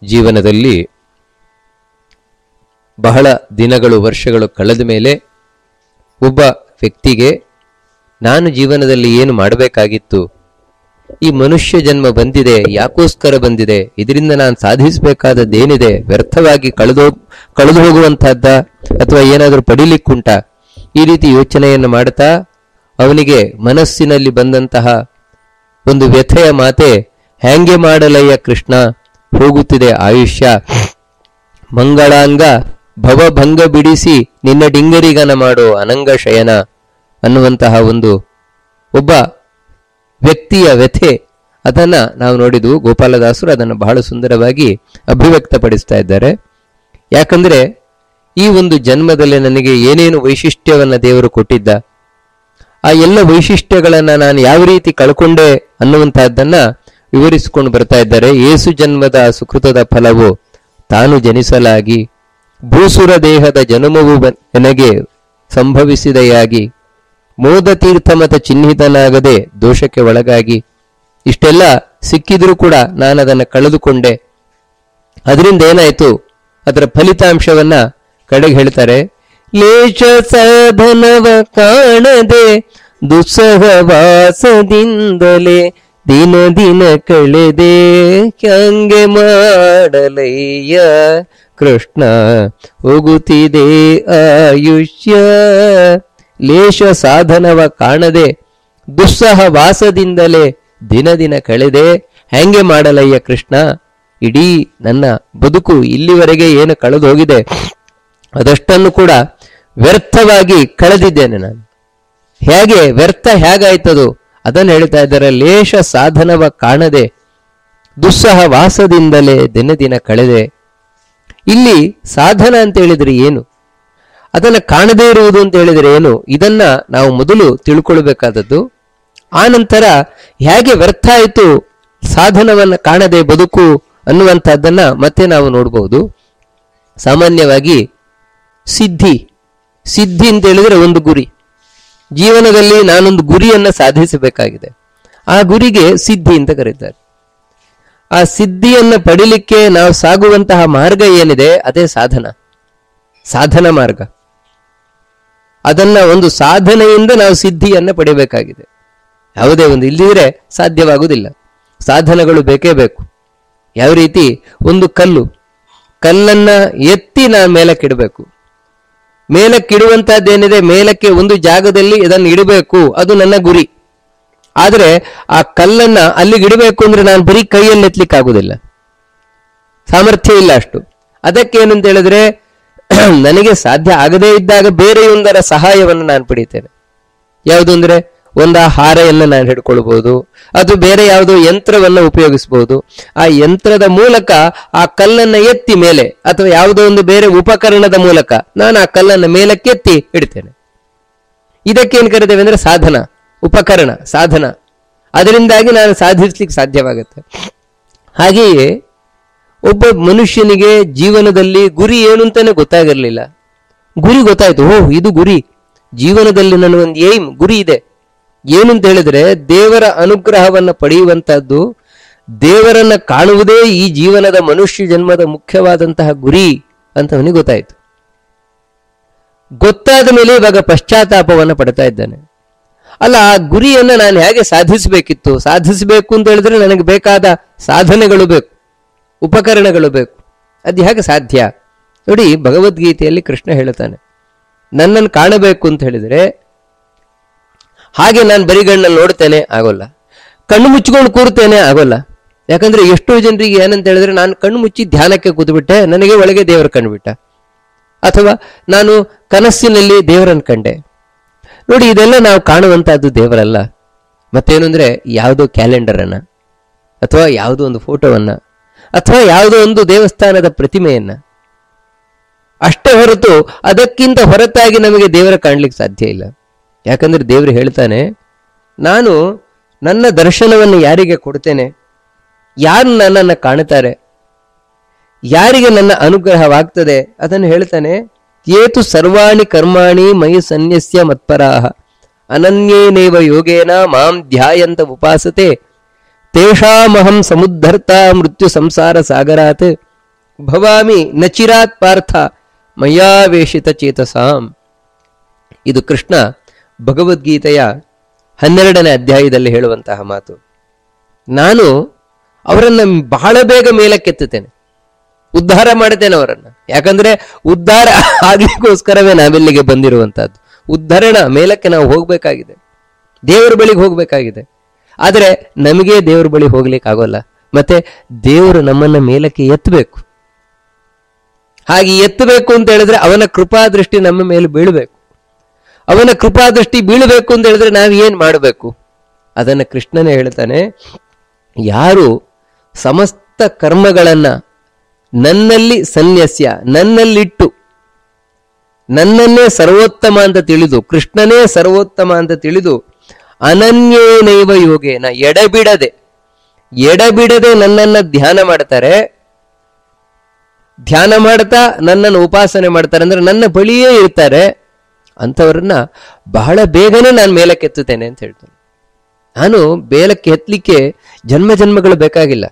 ಜೀವನದಲ್ಲಿ ಬಹಳ ದಿನಗಳು ವರ್ಷಗಳು ಕಳೆದ ಮೇಲೆ ಒಬ್ಬ ವ್ಯಕ್ತಿಗೆ ನಾನು ಜೀವನದಲ್ಲಿ ಏನು ಮಾಡಬೇಕಾಗಿತ್ತು ಈ ಮನುಷ್ಯ ಜನ್ಮ ಬಂದಿದೆ ಯಾಕೋಸ್ಕರ ಬಂದಿದೆ ಇದರಿಂದ ನಾನು ಸಾಧಿಸಬೇಕಾದದ್ದೇನಿದೆ ವ್ಯರ್ಥವಾಗಿ ಕಳೆದೋ ಕಳೆದು ಹೋಗುವಂತಹದ್ದ ಅಥವಾ ಏನಾದರೂ ಪಡಿಲಿಕ್ಕುಂಟ ಈ ರೀತಿ ಯೋಚನೆಯನ್ನು ಮಾಡ್ತಾ ಅವನಿಗೆ ಮನಸ್ಸಿನಲ್ಲಿ ಬಂದಂತಹ ಒಂದು ವ್ಯಥೆಯ ಮಾತೆ ಹ್ಯಾಂಗೆ ಮಾಡಲಯ್ಯ ಕೃಷ್ಣ ಹೋಗುತ್ತಿದೆ ಆಯುಷ್ಯ ಮಂಗಳಾಂಗ ಭವಭಂಗ ಬಿಡಿಸಿ ನಿನ್ನ ಡಿಂಗರಿಗನ ಮಾಡೋ ಅನಂಗ ಶಯನ ಅನ್ನುವಂತಹ ಒಂದು ಒಬ್ಬ ವ್ಯಕ್ತಿಯ ವ್ಯಥೆ ಅದನ್ನ ನಾವು ನೋಡಿದ್ವು ಗೋಪಾಲದಾಸರು ಅದನ್ನು ಬಹಳ ಸುಂದರವಾಗಿ ಅಭಿವ್ಯಕ್ತಪಡಿಸ್ತಾ ಇದ್ದಾರೆ ಯಾಕಂದ್ರೆ ಈ ಒಂದು ಜನ್ಮದಲ್ಲಿ ನನಗೆ ಏನೇನು ವೈಶಿಷ್ಟ್ಯವನ್ನ ದೇವರು ಕೊಟ್ಟಿದ್ದ ಆ ಎಲ್ಲ ವೈಶಿಷ್ಟ್ಯಗಳನ್ನ ನಾನು ಯಾವ ರೀತಿ ಕಳ್ಕೊಂಡೆ ಅನ್ನುವಂತಹದ್ದನ್ನ ವಿವರಿಸಿಕೊಂಡು ಬರ್ತಾ ಇದ್ದಾರೆ ಏಸು ಜನ್ಮದ ಸುಕೃತದ ಫಲವು ತಾನು ಜನಿಸಲಾಗಿ ಭೂಸುರ ದೇಹದ ಜನುಮವು ಬ- ನನಗೆ ಸಂಭವಿಸಿದೆಯಾಗಿ ಮೋದ ತೀರ್ಥಮತ ಚಿಹ್ನಿತನಾಗದೆ ದೋಷಕ್ಕೆ ಒಳಗಾಗಿ ಇಷ್ಟೆಲ್ಲ ಸಿಕ್ಕಿದ್ರೂ ಕೂಡ ನಾನು ಅದನ್ನು ಕಳೆದುಕೊಂಡೆ ಅದರಿಂದ ಏನಾಯ್ತು ಅದರ ಫಲಿತಾಂಶವನ್ನ ಕಡೆಗೆ ಹೇಳ್ತಾರೆ ಲೇಷ ಸಾಧನವ ಕಾಣದೆ ದುಸ್ಸಹವಾಸದಿಂದಲೇ ದಿನ ದಿನ ಕಳೆದೆ ಹಂಗೆ ಮಾಡಲಯ್ಯ ಕೃಷ್ಣ ಹೋಗುತ್ತಿದೆ ಆಯುಷ್ಯ ಲೇಷ ಸಾಧನವ ಕಾಣದೆ ದುಸ್ಸಹವಾಸದಿಂದಲೇ ದಿನ ದಿನ ಕಳೆದೆ ಹೆಂಗೆ ಮಾಡಲಯ್ಯ ಕೃಷ್ಣ ಇಡೀ ನನ್ನ ಬದುಕು ಇಲ್ಲಿವರೆಗೆ ಏನು ಕಳೆದು ಹೋಗಿದೆ ಅದಷ್ಟನ್ನು ಕೂಡ ವ್ಯರ್ಥವಾಗಿ ಕಳೆದಿದ್ದೇನೆ ನಾನು ಹೇಗೆ ವ್ಯರ್ಥ ಹೇಗಾಯ್ತದು ಅದನ್ನು ಹೇಳ್ತಾ ಇದ್ದಾರೆ ಲೇಷ ಸಾಧನವ ಕಾಣದೆ ದುಸ್ಸಹ ವಾಸದಿಂದಲೇ ದಿನ ದಿನ ಕಳೆದೆ ಇಲ್ಲಿ ಸಾಧನ ಅಂತ ಹೇಳಿದ್ರೆ ಏನು ಅದನ್ನ ಕಾಣದೇ ಇರುವುದು ಅಂತ ಹೇಳಿದ್ರೆ ಏನು ಇದನ್ನ ನಾವು ಮೊದಲು ತಿಳ್ಕೊಳ್ಬೇಕಾದದ್ದು ಆ ನಂತರ ಹೇಗೆ ವ್ಯರ್ಥ ಆಯಿತು ಸಾಧನವನ್ನ ಕಾಣದೆ ಬದುಕು ಅನ್ನುವಂಥದ್ದನ್ನ ಮತ್ತೆ ನಾವು ನೋಡಬಹುದು ಸಾಮಾನ್ಯವಾಗಿ ಸಿದ್ಧಿ ಸಿದ್ಧಿ ಅಂತ ಹೇಳಿದ್ರೆ ಒಂದು ಗುರಿ ಜೀವನದಲ್ಲಿ ನಾನೊಂದು ಗುರಿಯನ್ನ ಸಾಧಿಸಬೇಕಾಗಿದೆ ಆ ಗುರಿಗೆ ಸಿದ್ಧಿ ಅಂತ ಕರೀತಾರೆ ಆ ಸಿದ್ಧಿಯನ್ನ ಪಡಿಲಿಕ್ಕೆ ನಾವು ಸಾಗುವಂತಹ ಮಾರ್ಗ ಏನಿದೆ ಅದೇ ಸಾಧನ ಸಾಧನ ಮಾರ್ಗ ಅದನ್ನ ಒಂದು ಸಾಧನೆಯಿಂದ ನಾವು ಸಿದ್ಧಿಯನ್ನ ಪಡಿಬೇಕಾಗಿದೆ ಯಾವುದೇ ಒಂದು ಇಲ್ಲಿದ್ರೆ ಸಾಧ್ಯವಾಗುವುದಿಲ್ಲ ಸಾಧನಗಳು ಬೇಕೇ ಬೇಕು ಯಾವ ರೀತಿ ಒಂದು ಕಲ್ಲು ಕಲ್ಲನ್ನ ಎತ್ತಿ ನಾನು ಮೇಲಕ್ಕಿಡಬೇಕು ಮೇಲಕ್ಕಿಡುವಂತಹದ್ದೇನಿದೆ ಮೇಲಕ್ಕೆ ಒಂದು ಜಾಗದಲ್ಲಿ ಇದನ್ನು ಇಡಬೇಕು ಅದು ನನ್ನ ಗುರಿ ಆದರೆ ಆ ಕಲ್ಲನ್ನ ಅಲ್ಲಿಗೆ ಇಡಬೇಕು ಅಂದ್ರೆ ನಾನು ಬರೀ ಕೈಯಲ್ಲಿ ಎತ್ತಲಿಕ್ಕೆ ಆಗುದಿಲ್ಲ ಸಾಮರ್ಥ್ಯ ಇಲ್ಲ ಅಷ್ಟು ಅದಕ್ಕೇನಂತ ಹೇಳಿದ್ರೆ ನನಗೆ ಸಾಧ್ಯ ಆಗದೇ ಇದ್ದಾಗ ಬೇರೆಯೊಂದರ ಸಹಾಯವನ್ನು ನಾನು ಪಡಿತೇನೆ ಯಾವುದು ಅಂದ್ರೆ ಒಂದು ಆ ಹಾರೆಯನ್ನು ನಾನು ಹಿಡ್ಕೊಳ್ಬಹುದು ಅದು ಬೇರೆ ಯಾವುದೋ ಯಂತ್ರವನ್ನು ಉಪಯೋಗಿಸಬಹುದು ಆ ಯಂತ್ರದ ಮೂಲಕ ಆ ಕಲ್ಲನ್ನ ಎತ್ತಿ ಮೇಲೆ ಅಥವಾ ಯಾವುದೋ ಒಂದು ಬೇರೆ ಉಪಕರಣದ ಮೂಲಕ ನಾನು ಆ ಕಲ್ಲನ್ನ ಮೇಲಕ್ಕೆತ್ತಿ ಇಡ್ತೇನೆ ಇದಕ್ಕೇನು ಕರಿತೇವೆ ಅಂದ್ರೆ ಸಾಧನ ಉಪಕರಣ ಸಾಧನ ಅದರಿಂದಾಗಿ ನಾನು ಸಾಧಿಸ್ಲಿಕ್ಕೆ ಸಾಧ್ಯವಾಗುತ್ತೆ ಹಾಗೆಯೇ ಒಬ್ಬ ಮನುಷ್ಯನಿಗೆ ಜೀವನದಲ್ಲಿ ಗುರಿ ಏನು ಅಂತಾನೆ ಗೊತ್ತಾಗಿರಲಿಲ್ಲ ಗುರಿ ಗೊತ್ತಾಯ್ತು ಓಹ್ ಇದು ಗುರಿ ಜೀವನದಲ್ಲಿ ನನಗೊಂದು ಏಮ್ ಗುರಿ ಇದೆ ಏನು ಅಂತ ಹೇಳಿದ್ರೆ ದೇವರ ಅನುಗ್ರಹವನ್ನ ಪಡೆಯುವಂತಹದ್ದು ದೇವರನ್ನ ಕಾಣುವುದೇ ಈ ಜೀವನದ ಮನುಷ್ಯ ಜನ್ಮದ ಮುಖ್ಯವಾದಂತಹ ಗುರಿ ಅಂತ ಅವನಿಗೆ ಗೊತ್ತಾಯ್ತು ಗೊತ್ತಾದ ಮೇಲೆ ಇವಾಗ ಪಶ್ಚಾತ್ತಾಪವನ್ನು ಪಡ್ತಾ ಇದ್ದಾನೆ ಅಲ್ಲ ಆ ಗುರಿಯನ್ನ ನಾನು ಹೇಗೆ ಸಾಧಿಸಬೇಕಿತ್ತು ಸಾಧಿಸಬೇಕು ಅಂತ ಹೇಳಿದ್ರೆ ನನಗೆ ಬೇಕಾದ ಸಾಧನೆಗಳು ಬೇಕು ಉಪಕರಣಗಳು ಬೇಕು ಅದು ಹೇಗೆ ಸಾಧ್ಯ ನೋಡಿ ಭಗವದ್ಗೀತೆಯಲ್ಲಿ ಕೃಷ್ಣ ಹೇಳುತ್ತಾನೆ ನನ್ನನ್ನು ಕಾಣಬೇಕು ಅಂತ ಹೇಳಿದ್ರೆ ಹಾಗೆ ನಾನು ಬರಿಗಣ್ಣಲ್ಲಿ ನೋಡ್ತೇನೆ ಆಗೋಲ್ಲ ಕಣ್ಣು ಮುಚ್ಕೊಂಡು ಕೂರ್ತೇನೆ ಆಗೋಲ್ಲ ಯಾಕಂದ್ರೆ ಎಷ್ಟೋ ಜನರಿಗೆ ಏನಂತ ಹೇಳಿದ್ರೆ ನಾನು ಕಣ್ಣು ಮುಚ್ಚಿ ಧ್ಯಾನಕ್ಕೆ ಕೂತ್ಬಿಟ್ಟೆ ನನಗೆ ಒಳಗೆ ದೇವರು ಕಂಡುಬಿಟ್ಟ ಅಥವಾ ನಾನು ಕನಸಿನಲ್ಲಿ ದೇವರನ್ನು ಕಂಡೆ ನೋಡಿ ಇದೆಲ್ಲ ನಾವು ಕಾಣುವಂತಹದ್ದು ದೇವರಲ್ಲ ಮತ್ತೇನು ಅಂದ್ರೆ ಯಾವುದೋ ಕ್ಯಾಲೆಂಡರ್ ಅನ್ನ ಅಥವಾ ಯಾವುದೋ ಒಂದು ಫೋಟೋವನ್ನ ಅಥವಾ ಯಾವುದೋ ಒಂದು ದೇವಸ್ಥಾನದ ಪ್ರತಿಮೆಯನ್ನ ಅಷ್ಟೇ ಹೊರತು ಅದಕ್ಕಿಂತ ಹೊರತಾಗಿ ನಮಗೆ ದೇವರ ಕಾಣ್ಲಿಕ್ಕೆ ಸಾಧ್ಯ ಇಲ್ಲ ಯಾಕಂದ್ರೆ ದೇವರು ಹೇಳ್ತಾನೆ ನಾನು ನನ್ನ ದರ್ಶನವನ್ನು ಯಾರಿಗೆ ಕೊಡ್ತೇನೆ ಯಾರು ನನ್ನನ್ನು ಕಾಣುತ್ತಾರೆ ಯಾರಿಗೆ ನನ್ನ ಅನುಗ್ರಹವಾಗ್ತದೆ ಅದನ್ನು ಹೇಳ್ತಾನೆ ಏತು ಸರ್ವಾಣಿ ಕರ್ಮಾಣಿ ಮೈ ಸನ್ಯಸ್ಯ ಮತ್ಪರಾಹ ಅನನ್ಯೇನೇವ ಯೋಗೇನ ಮಾಂ ಧ್ಯಾಯಂತ ಉಪಾಸತೆ ತೇಷಾಮಹಂ ಸಮುದ್ಧರ್ತ ಮೃತ್ಯು ಸಂಸಾರ ಸಾಗರಾತ್ ಭವಾಮಿ ನಚಿರಾತ್ ಪಾರ್ಥ ಮಯಾವೇಶಿತ ಚೇತಸಾಂ ಇದು ಕೃಷ್ಣ ಭಗವದ್ಗೀತೆಯ ಹನ್ನೆರಡನೇ ಅಧ್ಯಾಯದಲ್ಲಿ ಹೇಳುವಂತಹ ಮಾತು ನಾನು ಅವರನ್ನ ಬಹಳ ಬೇಗ ಮೇಲಕ್ಕೆತ್ತುತ್ತೇನೆ ಉದ್ಧಾರ ಮಾಡುತ್ತೇನೆ ಅವರನ್ನ ಯಾಕಂದ್ರೆ ಉದ್ಧಾರ ಆಗ್ಲಿಕ್ಕೋಸ್ಕರವೇ ನಾವಿಲ್ಲಿಗೆ ಬಂದಿರುವಂತಹದ್ದು ಉದ್ಧರಣ ಮೇಲಕ್ಕೆ ನಾವು ಹೋಗ್ಬೇಕಾಗಿದೆ ದೇವರ ಬಳಿಗೆ ಹೋಗ್ಬೇಕಾಗಿದೆ ಆದರೆ ನಮಗೆ ದೇವರ ಬಳಿ ಹೋಗ್ಲಿಕ್ಕೆ ಆಗೋಲ್ಲ ಮತ್ತೆ ದೇವರು ನಮ್ಮನ್ನ ಮೇಲಕ್ಕೆ ಎತ್ತಬೇಕು ಹಾಗೆ ಎತ್ತಬೇಕು ಅಂತ ಹೇಳಿದ್ರೆ ಅವನ ಕೃಪಾ ದೃಷ್ಟಿ ನಮ್ಮ ಮೇಲೆ ಬೀಳಬೇಕು ಅವನ ಕೃಪಾ ದೃಷ್ಟಿ ಬೀಳಬೇಕು ಅಂತ ಹೇಳಿದ್ರೆ ನಾವು ಏನ್ ಮಾಡಬೇಕು ಅದನ್ನ ಕೃಷ್ಣನೇ ಹೇಳ್ತಾನೆ ಯಾರು ಸಮಸ್ತ ಕರ್ಮಗಳನ್ನ ನನ್ನಲ್ಲಿ ಸನ್ಯಸ್ಯ ನನ್ನಲ್ಲಿಟ್ಟು ನನ್ನನ್ನೇ ಸರ್ವೋತ್ತಮ ಅಂತ ತಿಳಿದು ಕೃಷ್ಣನೇ ಸರ್ವೋತ್ತಮ ಅಂತ ತಿಳಿದು ಅನನ್ಯೇನೈವ ಯೋಗೇನ ಎಡಬಿಡದೆ ಎಡಬಿಡದೆ ನನ್ನನ್ನ ಧ್ಯಾನ ಮಾಡ್ತಾರೆ ಧ್ಯಾನ ಮಾಡ್ತಾ ನನ್ನನ್ನು ಉಪಾಸನೆ ಮಾಡ್ತಾರೆ ಅಂದ್ರೆ ನನ್ನ ಬಳಿಯೇ ಇರ್ತಾರೆ ಅಂಥವ್ರನ್ನ ಬಹಳ ಬೇಗನೆ ನಾನು ಮೇಲಕ್ಕೆ ಎತ್ತುತ್ತೇನೆ ಅಂತ ಹೇಳ್ತಾನೆ ನಾನು ಮೇಲಕ್ಕೆ ಎತ್ತಲಿಕ್ಕೆ ಜನ್ಮ ಜನ್ಮಗಳು ಬೇಕಾಗಿಲ್ಲ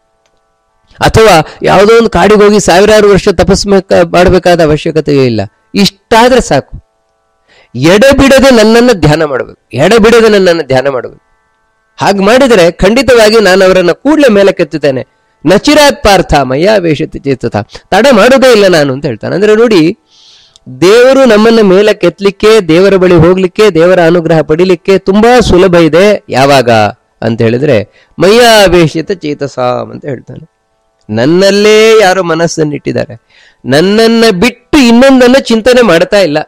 ಅಥವಾ ಯಾವುದೋ ಒಂದು ಕಾಡಿಗೆ ಹೋಗಿ ಸಾವಿರಾರು ವರ್ಷ ತಪಸ್ ಮಾಡಬೇಕಾದ ಅವಶ್ಯಕತೆ ಇಲ್ಲ ಇಷ್ಟಾದ್ರೆ ಸಾಕು ಎಡಬಿಡದೆ ನನ್ನನ್ನು ಧ್ಯಾನ ಮಾಡಬೇಕು ಎಡಬಿಡದೆ ನನ್ನನ್ನು ಧ್ಯಾನ ಮಾಡಬೇಕು ಹಾಗೆ ಮಾಡಿದರೆ ಖಂಡಿತವಾಗಿ ನಾನು ಅವರನ್ನ ಕೂಡಲೇ ಮೇಲಕ್ಕೆತ್ತುತ್ತೇನೆ ನಚಿರಾತ್ ಪಾರ್ಥ ಮಯ್ಯ ವೇಷತಿ ಚೇತತ ತಡ ಮಾಡೋದೇ ಇಲ್ಲ ನಾನು ಅಂತ ಹೇಳ್ತಾನೆ ಅಂದ್ರೆ ನೋಡಿ ದೇವರು ನಮ್ಮನ್ನ ಮೇಲಕ್ಕೆತ್ತಲಿಕ್ಕೆ ದೇವರ ಬಳಿ ಹೋಗ್ಲಿಕ್ಕೆ ದೇವರ ಅನುಗ್ರಹ ಪಡಿಲಿಕ್ಕೆ ತುಂಬಾ ಸುಲಭ ಇದೆ ಯಾವಾಗ ಅಂತ ಹೇಳಿದ್ರೆ ಮಯ್ಯ ವೇಷಿತ ಚೇತಸಾಮ್ ಅಂತ ಹೇಳ್ತಾನೆ ನನ್ನಲ್ಲೇ ಯಾರು ಮನಸ್ಸನ್ನಿಟ್ಟಿದ್ದಾರೆ ನನ್ನನ್ನ ಬಿಟ್ಟು ಇನ್ನೊಂದನ್ನ ಚಿಂತನೆ ಮಾಡ್ತಾ ಇಲ್ಲ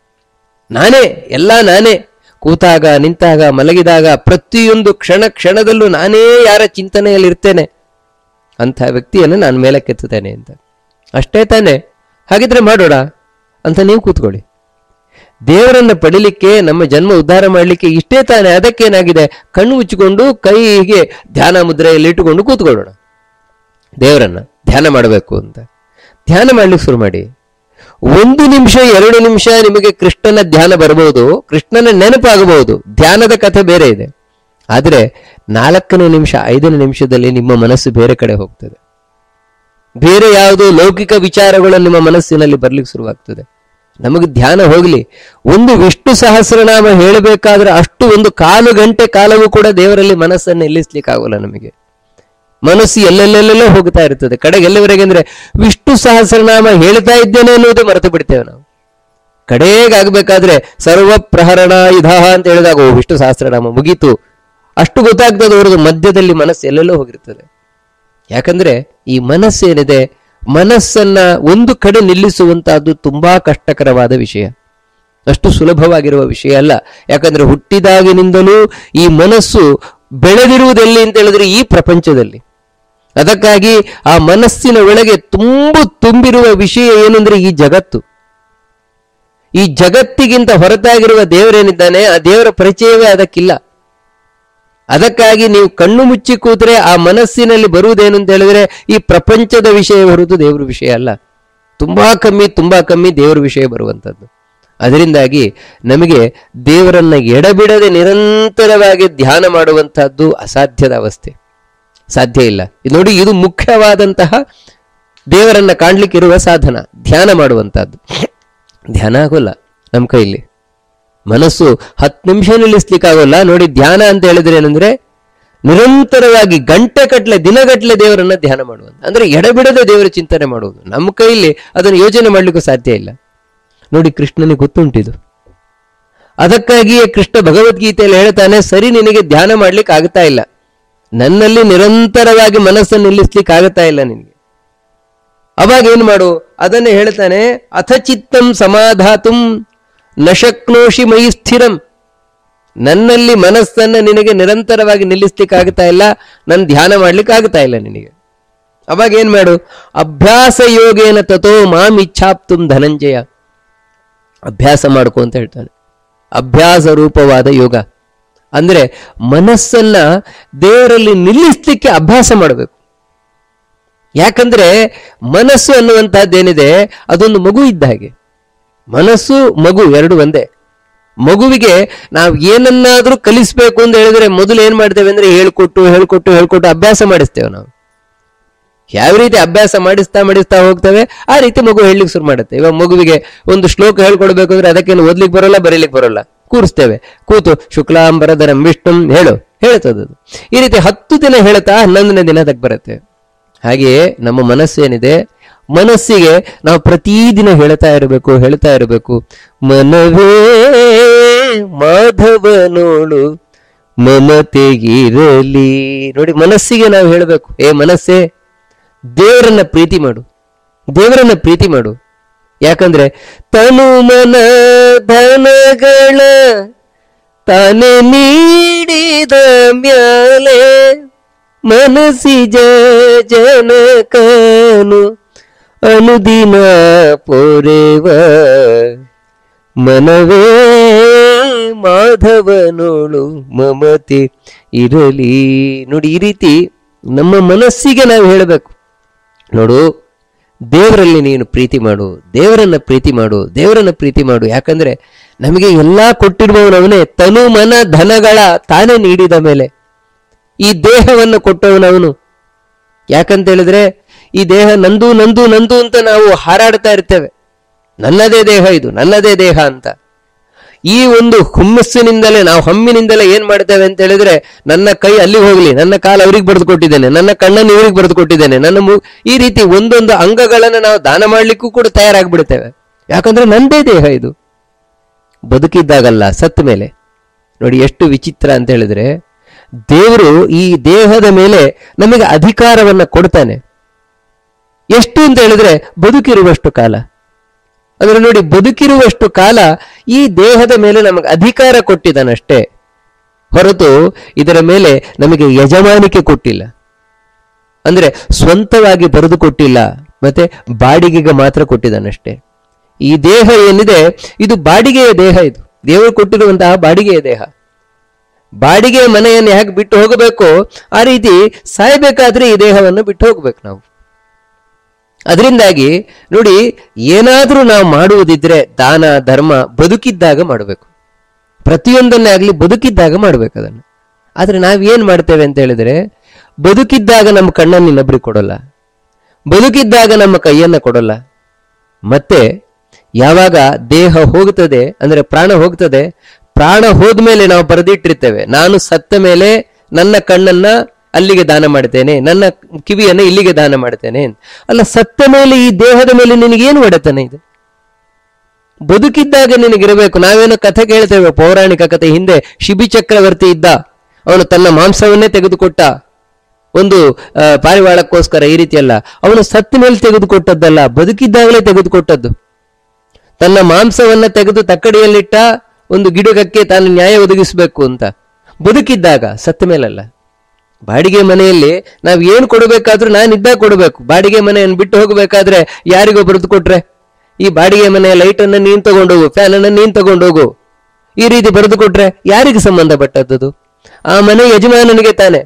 ನಾನೇ ಎಲ್ಲ ನಾನೇ ಕೂತಾಗ ನಿಂತಾಗ ಮಲಗಿದಾಗ ಪ್ರತಿಯೊಂದು ಕ್ಷಣ ಕ್ಷಣದಲ್ಲೂ ನಾನೇ ಯಾರ ಚಿಂತನೆಯಲ್ಲಿ ಇರ್ತೇನೆ ಅಂಥ ವ್ಯಕ್ತಿಯನ್ನು ನಾನು ಮೇಲಕ್ಕೆತ್ತುತ್ತೇನೆ ಅಂತ ಅಷ್ಟೇ ತಾನೆ ಹಾಗಿದ್ರೆ ಮಾಡೋಣ ಅಂತ ನೀವು ಕೂತ್ಕೊಳ್ಳಿ ದೇವರನ್ನ ಪಡಿಲಿಕ್ಕೆ ನಮ್ಮ ಜನ್ಮ ಉದ್ಧಾರ ಮಾಡಲಿಕ್ಕೆ ಇಷ್ಟೇ ತಾನೆ ಅದಕ್ಕೇನಾಗಿದೆ ಕಣ್ಣು ಮುಚ್ಚಿಕೊಂಡು ಕೈಗೆ ಧ್ಯಾನ ಮುದ್ರೆಯಲ್ಲಿ ಇಟ್ಟುಕೊಂಡು ಕೂತ್ಕೊಳ್ಳೋಣ ದೇವರನ್ನ ಧ್ಯಾನ ಮಾಡಬೇಕು ಅಂತ ಧ್ಯಾನ ಮಾಡ್ಲಿಕ್ಕೆ ಶುರು ಮಾಡಿ ಒಂದು ನಿಮಿಷ ಎರಡು ನಿಮಿಷ ನಿಮಗೆ ಕೃಷ್ಣನ ಧ್ಯಾನ ಬರಬಹುದು ಕೃಷ್ಣನ ನೆನಪಾಗಬಹುದು ಧ್ಯಾನದ ಕಥೆ ಬೇರೆ ಇದೆ ಆದರೆ ನಾಲ್ಕನೇ ನಿಮಿಷ ಐದನೇ ನಿಮಿಷದಲ್ಲಿ ನಿಮ್ಮ ಮನಸ್ಸು ಬೇರೆ ಕಡೆ ಹೋಗ್ತದೆ ಬೇರೆ ಯಾವುದೋ ಲೌಕಿಕ ವಿಚಾರಗಳು ನಿಮ್ಮ ಮನಸ್ಸಿನಲ್ಲಿ ಬರ್ಲಿಕ್ಕೆ ಶುರುವಾಗ್ತದೆ ನಮಗೆ ಧ್ಯಾನ ಹೋಗಲಿ ಒಂದು ವಿಷ್ಣು ಸಹಸ್ರನಾಮ ಹೇಳಬೇಕಾದ್ರೆ ಅಷ್ಟು ಒಂದು ಕಾಲು ಗಂಟೆ ಕಾಲವೂ ಕೂಡ ದೇವರಲ್ಲಿ ಮನಸ್ಸನ್ನು ನಿಲ್ಲಿಸ್ಲಿಕ್ಕೆ ಆಗೋಲ್ಲ ನಮಗೆ ಮನಸ್ಸು ಎಲ್ಲೆಲ್ಲೆಲ್ಲೆಲ್ಲೋ ಹೋಗ್ತಾ ಇರ್ತದೆ ಕಡೆಗೆ ಎಲ್ಲಿವರೆಗೆ ಅಂದ್ರೆ ವಿಷ್ಣು ಸಹಸ್ರನಾಮ ಹೇಳ್ತಾ ಇದ್ದೇನೆ ಅನ್ನೋದೇ ಮರೆತು ಬಿಡ್ತೇವೆ ನಾವು ಕಡೆಗಾಗಬೇಕಾದ್ರೆ ಸರ್ವ ಪ್ರಹರಣ ಇಧ ಅಂತ ಹೇಳಿದಾಗ ಓ ವಿಷ್ಣು ಸಹಸ್ರನಾಮ ಮುಗೀತು ಅಷ್ಟು ಗೊತ್ತಾಗ್ತದೆ ಅವ್ರದ್ದು ಮಧ್ಯದಲ್ಲಿ ಮನಸ್ಸು ಎಲ್ಲೆಲ್ಲೋ ಹೋಗಿರ್ತದೆ ಯಾಕಂದ್ರೆ ಈ ಮನಸ್ಸೇನಿದೆ ಮನಸ್ಸನ್ನ ಒಂದು ಕಡೆ ನಿಲ್ಲಿಸುವಂತಹದ್ದು ತುಂಬಾ ಕಷ್ಟಕರವಾದ ವಿಷಯ ಅಷ್ಟು ಸುಲಭವಾಗಿರುವ ವಿಷಯ ಅಲ್ಲ ಯಾಕಂದ್ರೆ ಹುಟ್ಟಿದಾಗಿನಿಂದಲೂ ಈ ಮನಸ್ಸು ಬೆಳೆದಿರುವುದೆಲ್ಲಿ ಅಂತ ಹೇಳಿದ್ರೆ ಈ ಪ್ರಪಂಚದಲ್ಲಿ ಅದಕ್ಕಾಗಿ ಆ ಮನಸ್ಸಿನ ಒಳಗೆ ತುಂಬು ತುಂಬಿರುವ ವಿಷಯ ಏನಂದ್ರೆ ಈ ಜಗತ್ತು ಈ ಜಗತ್ತಿಗಿಂತ ಹೊರತಾಗಿರುವ ದೇವರೇನಿದ್ದಾನೆ ಆ ದೇವರ ಪರಿಚಯವೇ ಅದಕ್ಕಿಲ್ಲ ಅದಕ್ಕಾಗಿ ನೀವು ಕಣ್ಣು ಮುಚ್ಚಿ ಕೂತ್ರೆ ಆ ಮನಸ್ಸಿನಲ್ಲಿ ಬರುವುದೇನು ಅಂತ ಹೇಳಿದ್ರೆ ಈ ಪ್ರಪಂಚದ ವಿಷಯ ಹೊರತು ದೇವರ ವಿಷಯ ಅಲ್ಲ ತುಂಬಾ ಕಮ್ಮಿ ತುಂಬಾ ಕಮ್ಮಿ ದೇವರ ವಿಷಯ ಬರುವಂಥದ್ದು ಅದರಿಂದಾಗಿ ನಮಗೆ ದೇವರನ್ನ ಎಡಬಿಡದೆ ನಿರಂತರವಾಗಿ ಧ್ಯಾನ ಮಾಡುವಂತಹದ್ದು ಅಸಾಧ್ಯದ ಅವಸ್ಥೆ ಸಾಧ್ಯ ಇಲ್ಲ ಇದು ನೋಡಿ ಇದು ಮುಖ್ಯವಾದಂತಹ ದೇವರನ್ನ ಕಾಣ್ಲಿಕ್ಕಿರುವ ಸಾಧನ ಧ್ಯಾನ ಮಾಡುವಂತಹದ್ದು ಧ್ಯಾನ ಆಗೋಲ್ಲ ನಮ್ಮ ಕೈಲಿ ಮನಸ್ಸು ಹತ್ತು ನಿಮಿಷ ನಿಲ್ಲಿಸ್ಲಿಕ್ಕಾಗೋಲ್ಲ ನೋಡಿ ಧ್ಯಾನ ಅಂತ ಹೇಳಿದ್ರೆ ಏನಂದ್ರೆ ನಿರಂತರವಾಗಿ ಗಂಟೆ ಕಟ್ಲೆ ದಿನಗಟ್ಲೆ ದೇವರನ್ನ ಧ್ಯಾನ ಮಾಡುವಂತ ಅಂದ್ರೆ ಎಡಬಿಡದೆ ದೇವರ ಚಿಂತನೆ ಮಾಡುವುದು ನಮ್ಮ ಕೈಲಿ ಅದನ್ನು ಯೋಚನೆ ಮಾಡ್ಲಿಕ್ಕೂ ಸಾಧ್ಯ ಇಲ್ಲ ನೋಡಿ ಕೃಷ್ಣನಿಗೆ ಗೊತ್ತುಂಟಿದು ಅದಕ್ಕಾಗಿಯೇ ಕೃಷ್ಣ ಭಗವದ್ಗೀತೆಯಲ್ಲಿ ಹೇಳ್ತಾನೆ ಸರಿ ನಿನಗೆ ಧ್ಯಾನ ಮಾಡ್ಲಿಕ್ಕೆ ಆಗ್ತಾ ಇಲ್ಲ ನನ್ನಲ್ಲಿ ನಿರಂತರವಾಗಿ ಮನಸ್ಸನ್ನು ನಿಲ್ಲಿಸ್ಲಿಕ್ಕೆ ಆಗ್ತಾ ಇಲ್ಲ ನಿನಗೆ ಅವಾಗ ಏನ್ ಮಾಡು ಅದನ್ನೇ ಹೇಳ್ತಾನೆ ಅಥ ಚಿತ್ತಂ ಸಮಾಧಾತುಂ ನ ಶಕ್ನೋಷಿ ಮೈ ಸ್ಥಿರಂ ನನ್ನಲ್ಲಿ ಮನಸ್ಸನ್ನ ನಿನಗೆ ನಿರಂತರವಾಗಿ ನಿಲ್ಲಿಸ್ಲಿಕ್ಕೆ ಆಗ್ತಾ ಇಲ್ಲ ನನ್ ಧ್ಯಾನ ಮಾಡ್ಲಿಕ್ಕೆ ಆಗ್ತಾ ಇಲ್ಲ ನಿನಗೆ ಅವಾಗ ಏನ್ ಮಾಡು ಅಭ್ಯಾಸ ಯೋಗೇನ ತಥೋ ಮಾಂ ಇಚ್ಛಾಪ್ತುಂ ಧನಂಜಯ ಅಭ್ಯಾಸ ಮಾಡ್ಕೊ ಅಂತ ಹೇಳ್ತಾನೆ ಅಭ್ಯಾಸ ರೂಪವಾದ ಯೋಗ ಅಂದ್ರೆ ಮನಸ್ಸನ್ನ ದೇವರಲ್ಲಿ ನಿಲ್ಲಿಸ್ಲಿಕ್ಕೆ ಅಭ್ಯಾಸ ಮಾಡಬೇಕು ಯಾಕಂದ್ರೆ ಮನಸ್ಸು ಅನ್ನುವಂತಹದ್ದೇನಿದೆ ಅದೊಂದು ಮಗು ಇದ್ದ ಹಾಗೆ ಮನಸ್ಸು ಮಗು ಎರಡು ಒಂದೇ ಮಗುವಿಗೆ ನಾವು ಏನನ್ನಾದ್ರೂ ಕಲಿಸ್ಬೇಕು ಅಂತ ಹೇಳಿದ್ರೆ ಮೊದಲು ಏನ್ ಮಾಡ್ತೇವೆ ಅಂದ್ರೆ ಹೇಳ್ಕೊಟ್ಟು ಹೇಳ್ಕೊಟ್ಟು ಹೇಳ್ಕೊಟ್ಟು ಅಭ್ಯಾಸ ಮಾಡಿಸ್ತೇವೆ ನಾವು ಯಾವ ರೀತಿ ಅಭ್ಯಾಸ ಮಾಡಿಸ್ತಾ ಮಾಡಿಸ್ತಾ ಹೋಗ್ತವೆ ಆ ರೀತಿ ಮಗು ಹೇಳಲಿಕ್ಕೆ ಶುರು ಮಾಡುತ್ತೆ ಇವಾಗ ಮಗುವಿಗೆ ಒಂದು ಶ್ಲೋಕ ಹೇಳ್ಕೊಡ್ಬೇಕು ಅಂದ್ರೆ ಅದಕ್ಕೇನು ಓದ್ಲಿಕ್ಕೆ ಬರೋಲ್ಲ ಬರೀಲಿಕ್ಕೆ ಬರೋಲ್ಲ ಕೂರಿಸ್ತೇವೆ ಕೂತು ಶುಕ್ಲಾಂಬರಧರಂ ವಿಷ್ಣುಂ ಹೇಳು ಹೇಳ್ತದೆ ಅದು ಈ ರೀತಿ ಹತ್ತು ದಿನ ಹೇಳ್ತಾ ಹನ್ನೊಂದನೇ ದಿನ ಅದಕ್ಕೆ ಬರುತ್ತೆ ಹಾಗೆಯೇ ನಮ್ಮ ಮನಸ್ಸೇನಿದೆ ಮನಸ್ಸಿಗೆ ನಾವು ಪ್ರತಿದಿನ ಹೇಳ್ತಾ ಇರಬೇಕು ಹೇಳ್ತಾ ಇರಬೇಕು ಮನವೇ ಮಾಧವನೋಳು ಮಮತೆಗಿರಲಿ ನೋಡಿ ಮನಸ್ಸಿಗೆ ನಾವು ಹೇಳಬೇಕು ಏ ಮನಸ್ಸೇ ದೇವರನ್ನ ಪ್ರೀತಿ ಮಾಡು ದೇವರನ್ನ ಪ್ರೀತಿ ಮಾಡು ಯಾಕಂದ್ರೆ ತನು ಮನ ಧನಗಳ ತಾನೆ ನೀಡಿದ ಮ್ಯಾಲೆ ಮನಸ್ಸಿಜ ಜನಕನು ಅನುದಿನ ಪೊರೆವ ಮನವೇ ಮಾಧವನೋಳು ಮಮತೆ ಇರಲಿ ನೋಡಿ ಈ ರೀತಿ ನಮ್ಮ ಮನಸ್ಸಿಗೆ ನಾವು ಹೇಳಬೇಕು ನೋಡು ದೇವರಲ್ಲಿ ನೀನು ಪ್ರೀತಿ ಮಾಡು ದೇವರನ್ನ ಪ್ರೀತಿ ಮಾಡು ದೇವರನ್ನ ಪ್ರೀತಿ ಮಾಡು ಯಾಕಂದ್ರೆ ನಮಗೆ ಎಲ್ಲಾ ಕೊಟ್ಟಿರುವವನವನೇ ತನು ಮನ ಧನಗಳ ತಾನೇ ನೀಡಿದ ಮೇಲೆ ಈ ದೇಹವನ್ನು ಕೊಟ್ಟವನವನು ಯಾಕಂತ ಹೇಳಿದ್ರೆ ಈ ದೇಹ ನಂದು ನಂದು ನಂದು ಅಂತ ನಾವು ಹಾರಾಡ್ತಾ ಇರ್ತೇವೆ ನನ್ನದೇ ದೇಹ ಇದು ನನ್ನದೇ ದೇಹ ಅಂತ ಈ ಒಂದು ಹುಮ್ಮಸ್ಸಿನಿಂದಲೇ ನಾವು ಹಮ್ಮಿನಿಂದಲೇ ಏನ್ ಮಾಡ್ತೇವೆ ಅಂತ ಹೇಳಿದ್ರೆ ನನ್ನ ಕೈ ಅಲ್ಲಿಗೆ ಹೋಗ್ಲಿ ನನ್ನ ಕಾಲು ಅವ್ರಿಗೆ ಬರೆದು ಕೊಟ್ಟಿದ್ದೇನೆ ನನ್ನ ಕಣ್ಣನ್ನು ಇವ್ರಿಗೆ ಬರೆದು ಕೊಟ್ಟಿದ್ದೇನೆ ನನ್ನ ಮು ಈ ರೀತಿ ಒಂದೊಂದು ಅಂಗಗಳನ್ನು ನಾವು ದಾನ ಮಾಡ್ಲಿಕ್ಕೂ ಕೂಡ ತಯಾರಾಗ್ಬಿಡ್ತೇವೆ ಯಾಕಂದ್ರೆ ನಂದೇ ದೇಹ ಇದು ಬದುಕಿದ್ದಾಗಲ್ಲ ಸತ್ತ ಮೇಲೆ ನೋಡಿ ಎಷ್ಟು ವಿಚಿತ್ರ ಅಂತ ಹೇಳಿದ್ರೆ ದೇವರು ಈ ದೇಹದ ಮೇಲೆ ನಮಗೆ ಅಧಿಕಾರವನ್ನ ಕೊಡ್ತಾನೆ ಎಷ್ಟು ಅಂತ ಹೇಳಿದ್ರೆ ಬದುಕಿರುವಷ್ಟು ಕಾಲ ಅಂದ್ರೆ ನೋಡಿ ಬದುಕಿರುವಷ್ಟು ಕಾಲ ಈ ದೇಹದ ಮೇಲೆ ನಮಗೆ ಅಧಿಕಾರ ಕೊಟ್ಟಿದ್ದಾನಷ್ಟೇ ಹೊರತು ಇದರ ಮೇಲೆ ನಮಗೆ ಯಜಮಾನಿಕೆ ಕೊಟ್ಟಿಲ್ಲ ಅಂದ್ರೆ ಸ್ವಂತವಾಗಿ ಬರೆದು ಕೊಟ್ಟಿಲ್ಲ ಮತ್ತೆ ಬಾಡಿಗೆಗೆ ಮಾತ್ರ ಕೊಟ್ಟಿದ್ದಾನಷ್ಟೇ ಈ ದೇಹ ಏನಿದೆ ಇದು ಬಾಡಿಗೆಯ ದೇಹ ಇದು ದೇವರು ಕೊಟ್ಟಿರುವಂತಹ ಬಾಡಿಗೆಯ ದೇಹ ಬಾಡಿಗೆ ಮನೆಯನ್ನು ಹೇಗೆ ಬಿಟ್ಟು ಹೋಗಬೇಕು ಆ ರೀತಿ ಸಾಯ್ಬೇಕಾದ್ರೆ ಈ ದೇಹವನ್ನು ಬಿಟ್ಟು ಹೋಗ್ಬೇಕು ನಾವು ಅದರಿಂದಾಗಿ ನೋಡಿ ಏನಾದರೂ ನಾವು ಮಾಡುವುದಿದ್ರೆ ದಾನ ಧರ್ಮ ಬದುಕಿದ್ದಾಗ ಮಾಡಬೇಕು ಪ್ರತಿಯೊಂದನ್ನೇ ಆಗಲಿ ಬದುಕಿದ್ದಾಗ ಮಾಡ್ಬೇಕು ಅದನ್ನು ಆದ್ರೆ ನಾವೇನ್ ಮಾಡ್ತೇವೆ ಅಂತ ಹೇಳಿದ್ರೆ ಬದುಕಿದ್ದಾಗ ನಮ್ಮ ಕಣ್ಣನ್ನು ಇನ್ನೊಬ್ರಿಗೆ ಕೊಡಲ್ಲ ಬದುಕಿದ್ದಾಗ ನಮ್ಮ ಕೈಯನ್ನ ಕೊಡಲ್ಲ ಮತ್ತೆ ಯಾವಾಗ ದೇಹ ಹೋಗ್ತದೆ ಅಂದ್ರೆ ಪ್ರಾಣ ಹೋಗ್ತದೆ ಪ್ರಾಣ ಹೋದ್ಮೇಲೆ ನಾವು ಬರೆದಿಟ್ಟಿರ್ತೇವೆ ನಾನು ಸತ್ತ ಮೇಲೆ ನನ್ನ ಕಣ್ಣನ್ನ ಅಲ್ಲಿಗೆ ದಾನ ಮಾಡ್ತೇನೆ ನನ್ನ ಕಿವಿಯನ್ನು ಇಲ್ಲಿಗೆ ದಾನ ಮಾಡ್ತೇನೆ ಅಲ್ಲ ಸತ್ತ ಮೇಲೆ ಈ ದೇಹದ ಮೇಲೆ ನಿನಗೇನು ಒಡೆತನ ಇದೆ ಬದುಕಿದ್ದಾಗ ನಿನಗಿರಬೇಕು ನಾವೇನೋ ಕಥೆ ಕೇಳ್ತೇವೆ ಪೌರಾಣಿಕ ಕಥೆ ಹಿಂದೆ ಶಿಬಿ ಚಕ್ರವರ್ತಿ ಇದ್ದ ಅವನು ತನ್ನ ಮಾಂಸವನ್ನೇ ತೆಗೆದುಕೊಟ್ಟ ಒಂದು ಆ, ಪಾರಿವಾಳಕ್ಕೋಸ್ಕರ ಈ ರೀತಿ ಅಲ್ಲ ಅವನು ಸತ್ತ ಮೇಲೆ ತೆಗೆದುಕೊಟ್ಟದ್ದಲ್ಲ ಬದುಕಿದ್ದಾಗಲೇ ತೆಗೆದುಕೊಟ್ಟದ್ದು ತನ್ನ ಮಾಂಸವನ್ನ ತೆಗೆದು ತಕ್ಕಡಿಯಲ್ಲಿಟ್ಟ ಒಂದು ಗಿಡಗಕ್ಕೆ ತಾನು ನ್ಯಾಯ ಒದಗಿಸಬೇಕು ಅಂತ ಬದುಕಿದ್ದಾಗ ಸತ್ತ ಮೇಲಲ್ಲ ಬಾಡಿಗೆ ಮನೆಯಲ್ಲಿ ನಾವ್ ಏನ್ ಕೊಡಬೇಕಾದ್ರೂ ನಾನು ಇದ್ದಾಗ ಕೊಡಬೇಕು ಬಾಡಿಗೆ ಮನೆಯನ್ನು ಬಿಟ್ಟು ಹೋಗಬೇಕಾದ್ರೆ ಯಾರಿಗೋ ಬರೆದು ಕೊಟ್ರೆ ಈ ಬಾಡಿಗೆ ಮನೆಯ ಲೈಟ್ ಅನ್ನ ನೀನ್ ತಗೊಂಡೋಗು ಫ್ಯಾನ್ ಅನ್ನ ನೀನ್ ತಗೊಂಡೋಗು ಈ ರೀತಿ ಬರೆದು ಕೊಟ್ರೆ ಯಾರಿಗೆ ಸಂಬಂಧಪಟ್ಟದ್ದು ಆ ಮನೆ ಯಜಮಾನನಿಗೆ ತಾನೆ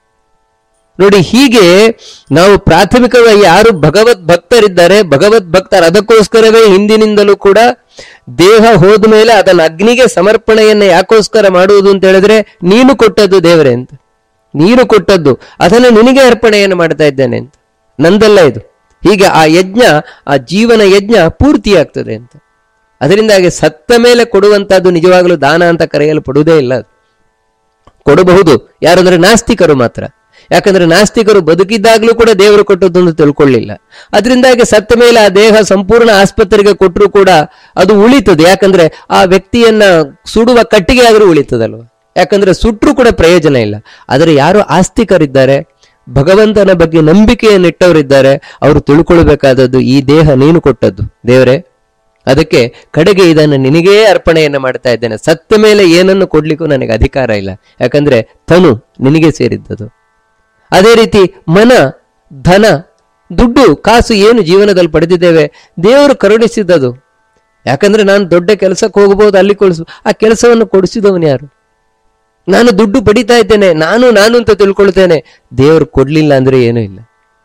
ನೋಡಿ ಹೀಗೆ ನಾವು ಪ್ರಾಥಮಿಕವಾಗಿ ಯಾರು ಭಗವತ್ ಭಕ್ತರಿದ್ದಾರೆ ಭಗವತ್ ಭಕ್ತರು ಅದಕ್ಕೋಸ್ಕರವೇ ಹಿಂದಿನಿಂದಲೂ ಕೂಡ ದೇಹ ಹೋದ ಮೇಲೆ ಅದನ್ನ ಅಗ್ನಿಗೆ ಸಮರ್ಪಣೆಯನ್ನ ಯಾಕೋಸ್ಕರ ಮಾಡುವುದು ಅಂತ ಹೇಳಿದ್ರೆ ನೀನು ಕೊಟ್ಟದ್ದು ದೇವರೇ ಅಂತ ನೀನು ಕೊಟ್ಟದ್ದು ಅದನ್ನು ನಿನಗೆ ಅರ್ಪಣೆಯನ್ನು ಮಾಡ್ತಾ ಇದ್ದೇನೆ ಅಂತ ನಂದಲ್ಲ ಇದು ಹೀಗೆ ಆ ಯಜ್ಞ ಆ ಜೀವನ ಯಜ್ಞ ಪೂರ್ತಿಯಾಗ್ತದೆ ಅಂತ ಅದರಿಂದಾಗಿ ಸತ್ತ ಮೇಲೆ ಕೊಡುವಂತಹದ್ದು ನಿಜವಾಗಲೂ ದಾನ ಅಂತ ಕರೆಯಲ್ಪಡುವುದೇ ಇಲ್ಲ ಅದು ಕೊಡಬಹುದು ಯಾರಂದ್ರೆ ನಾಸ್ತಿಕರು ಮಾತ್ರ ಯಾಕಂದ್ರೆ ನಾಸ್ತಿಕರು ಬದುಕಿದ್ದಾಗ್ಲೂ ಕೂಡ ದೇವರು ಕೊಟ್ಟದ್ದೊಂದು ತಿಳ್ಕೊಳ್ಳಿಲ್ಲ ಅದರಿಂದಾಗಿ ಸತ್ತ ಮೇಲೆ ಆ ದೇಹ ಸಂಪೂರ್ಣ ಆಸ್ಪತ್ರೆಗೆ ಕೊಟ್ಟರು ಕೂಡ ಅದು ಉಳಿತದೆ ಯಾಕಂದ್ರೆ ಆ ವ್ಯಕ್ತಿಯನ್ನ ಸುಡುವ ಕಟ್ಟಿಗೆ ಆದರೂ ಉಳಿತದಲ್ವ ಯಾಕಂದ್ರೆ ಸುಟ್ಟರು ಕೂಡ ಪ್ರಯೋಜನ ಇಲ್ಲ ಆದರೆ ಯಾರು ಆಸ್ತಿಕರಿದ್ದಾರೆ ಭಗವಂತನ ಬಗ್ಗೆ ನಂಬಿಕೆಯನ್ನಿಟ್ಟವರಿದ್ದಾರೆ ಅವರು ತಿಳ್ಕೊಳ್ಬೇಕಾದದ್ದು ಈ ದೇಹ ನೀನು ಕೊಟ್ಟದ್ದು ದೇವರೇ ಅದಕ್ಕೆ ಕಡೆಗೆ ಇದನ್ನು ನಿನಗೇ ಅರ್ಪಣೆಯನ್ನು ಮಾಡ್ತಾ ಇದ್ದೇನೆ ಸತ್ತ ಮೇಲೆ ಏನನ್ನು ಕೊಡ್ಲಿಕ್ಕೂ ನನಗೆ ಅಧಿಕಾರ ಇಲ್ಲ ಯಾಕಂದ್ರೆ ತನು ನಿನಗೆ ಸೇರಿದ್ದದು ಅದೇ ರೀತಿ ಮನ ಧನ ದುಡ್ಡು ಕಾಸು ಏನು ಜೀವನದಲ್ಲಿ ಪಡೆದಿದ್ದೇವೆ ದೇವರು ಕರುಣಿಸಿದ್ದದು ಯಾಕಂದ್ರೆ ನಾನು ದೊಡ್ಡ ಕೆಲಸಕ್ಕೆ ಹೋಗಬಹುದು ಅಲ್ಲಿ ಕೊಡಿಸು ಆ ಕೆಲಸವನ್ನು ಕೊಡಿಸಿದವನು ಯಾರು ನಾನು ದುಡ್ಡು ಪಡಿತಾ ಇದ್ದೇನೆ ನಾನು ನಾನು ಅಂತ ತಿಳ್ಕೊಳ್ತೇನೆ ದೇವರು ಕೊಡ್ಲಿಲ್ಲ ಅಂದ್ರೆ ಏನೂ ಇಲ್ಲ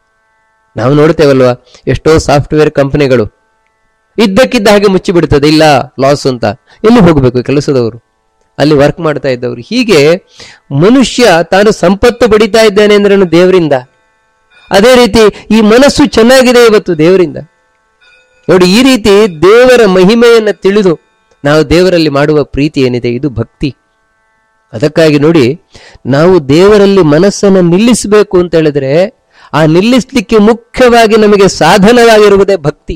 ನಾವು ನೋಡ್ತೇವಲ್ವಾ ಎಷ್ಟೋ ಸಾಫ್ಟ್ವೇರ್ ಕಂಪನಿಗಳು ಇದ್ದಕ್ಕಿದ್ದ ಹಾಗೆ ಮುಚ್ಚಿ ಬಿಡ್ತದೆ ಇಲ್ಲ ಲಾಸ್ ಅಂತ ಎಲ್ಲಿ ಹೋಗಬೇಕು ಕೆಲಸದವರು ಅಲ್ಲಿ ವರ್ಕ್ ಮಾಡ್ತಾ ಇದ್ದವರು ಹೀಗೆ ಮನುಷ್ಯ ತಾನು ಸಂಪತ್ತು ಪಡಿತಾ ಇದ್ದಾನೆ ಅಂದ್ರೆ ದೇವರಿಂದ ಅದೇ ರೀತಿ ಈ ಮನಸ್ಸು ಚೆನ್ನಾಗಿದೆ ಇವತ್ತು ದೇವರಿಂದ ನೋಡಿ ಈ ರೀತಿ ದೇವರ ಮಹಿಮೆಯನ್ನು ತಿಳಿದು ನಾವು ದೇವರಲ್ಲಿ ಮಾಡುವ ಪ್ರೀತಿ ಏನಿದೆ ಇದು ಭಕ್ತಿ ಅದಕ್ಕಾಗಿ ನೋಡಿ ನಾವು ದೇವರಲ್ಲಿ ಮನಸ್ಸನ್ನು ನಿಲ್ಲಿಸಬೇಕು ಅಂತ ಹೇಳಿದ್ರೆ ಆ ನಿಲ್ಲಿಸ್ಲಿಕ್ಕೆ ಮುಖ್ಯವಾಗಿ ನಮಗೆ ಸಾಧನವಾಗಿರುವುದೇ ಭಕ್ತಿ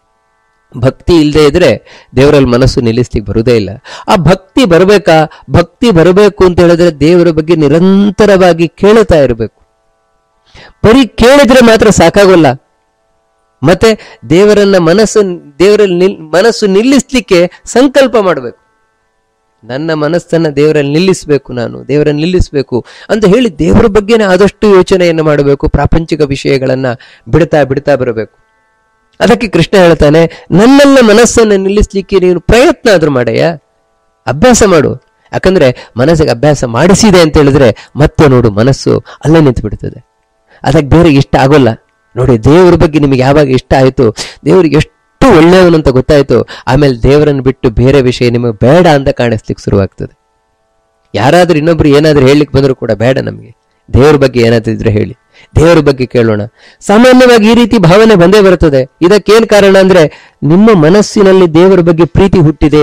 ಭಕ್ತಿ ಇಲ್ಲದೆ ಇದ್ರೆ ದೇವರಲ್ಲಿ ಮನಸ್ಸು ನಿಲ್ಲಿಸ್ಲಿಕ್ಕೆ ಬರುವುದೇ ಇಲ್ಲ ಆ ಭಕ್ತಿ ಬರಬೇಕಾ ಭಕ್ತಿ ಬರಬೇಕು ಅಂತ ಹೇಳಿದ್ರೆ ದೇವರ ಬಗ್ಗೆ ನಿರಂತರವಾಗಿ ಕೇಳುತ್ತಾ ಇರಬೇಕು ಬರೀ ಕೇಳಿದ್ರೆ ಮಾತ್ರ ಸಾಕಾಗೋಲ್ಲ ಮತ್ತೆ ದೇವರನ್ನ ಮನಸ್ಸು ದೇವರಲ್ಲಿ ನಿಲ್ ಮನಸ್ಸು ನಿಲ್ಲಿಸ್ಲಿಕ್ಕೆ ಸಂಕಲ್ಪ ಮಾಡಬೇಕು ನನ್ನ ಮನಸ್ಸನ್ನ ದೇವರಲ್ಲಿ ನಿಲ್ಲಿಸಬೇಕು ನಾನು ದೇವರನ್ನು ನಿಲ್ಲಿಸಬೇಕು ಅಂತ ಹೇಳಿ ದೇವರ ಬಗ್ಗೆನೇ ಆದಷ್ಟು ಯೋಚನೆಯನ್ನು ಮಾಡಬೇಕು ಪ್ರಾಪಂಚಿಕ ವಿಷಯಗಳನ್ನ ಬಿಡ್ತಾ ಬಿಡ್ತಾ ಬರಬೇಕು ಅದಕ್ಕೆ ಕೃಷ್ಣ ಹೇಳ್ತಾನೆ ನನ್ನೆಲ್ಲ ಮನಸ್ಸನ್ನು ನಿಲ್ಲಿಸ್ಲಿಕ್ಕೆ ನೀನು ಪ್ರಯತ್ನ ಆದ್ರೂ ಮಾಡಯ್ಯ ಅಭ್ಯಾಸ ಮಾಡು ಯಾಕಂದ್ರೆ ಮನಸ್ಸಿಗೆ ಅಭ್ಯಾಸ ಮಾಡಿಸಿದೆ ಅಂತ ಹೇಳಿದ್ರೆ ಮತ್ತೆ ನೋಡು ಮನಸ್ಸು ಅಲ್ಲೇ ನಿಂತು ಬಿಡ್ತದೆ ಅದಕ್ಕೆ ಬೇರೆ ಇಷ್ಟ ಆಗೋಲ್ಲ ನೋಡಿ ದೇವರ ಬಗ್ಗೆ ನಿಮಗೆ ಯಾವಾಗ ಇಷ್ಟ ಆಯಿತು ದೇವರಿಗೆ ಎಷ್ಟು ಒಳ್ಳೆಯವನು ಅಂತ ಗೊತ್ತಾಯ್ತು ಆಮೇಲೆ ದೇವರನ್ನು ಬಿಟ್ಟು ಬೇರೆ ವಿಷಯ ನಿಮಗೆ ಬೇಡ ಅಂತ ಕಾಣಿಸ್ಲಿಕ್ಕೆ ಶುರುವಾಗ್ತದೆ ಯಾರಾದ್ರೂ ಇನ್ನೊಬ್ರು ಏನಾದ್ರೂ ಹೇಳಲಿಕ್ಕೆ ಬಂದರೂ ಕೂಡ ಬೇಡ ನಮಗೆ ದೇವರ ಬಗ್ಗೆ ಏನಾದ್ರೂ ಇದ್ರೆ ಹೇಳಿ ದೇವರ ಬಗ್ಗೆ ಕೇಳೋಣ ಸಾಮಾನ್ಯವಾಗಿ ಈ ರೀತಿ ಭಾವನೆ ಬಂದೇ ಬರುತ್ತದೆ ಇದಕ್ಕೇನ್ ಕಾರಣ ಅಂದ್ರೆ ನಿಮ್ಮ ಮನಸ್ಸಿನಲ್ಲಿ ದೇವರ ಬಗ್ಗೆ ಪ್ರೀತಿ ಹುಟ್ಟಿದೆ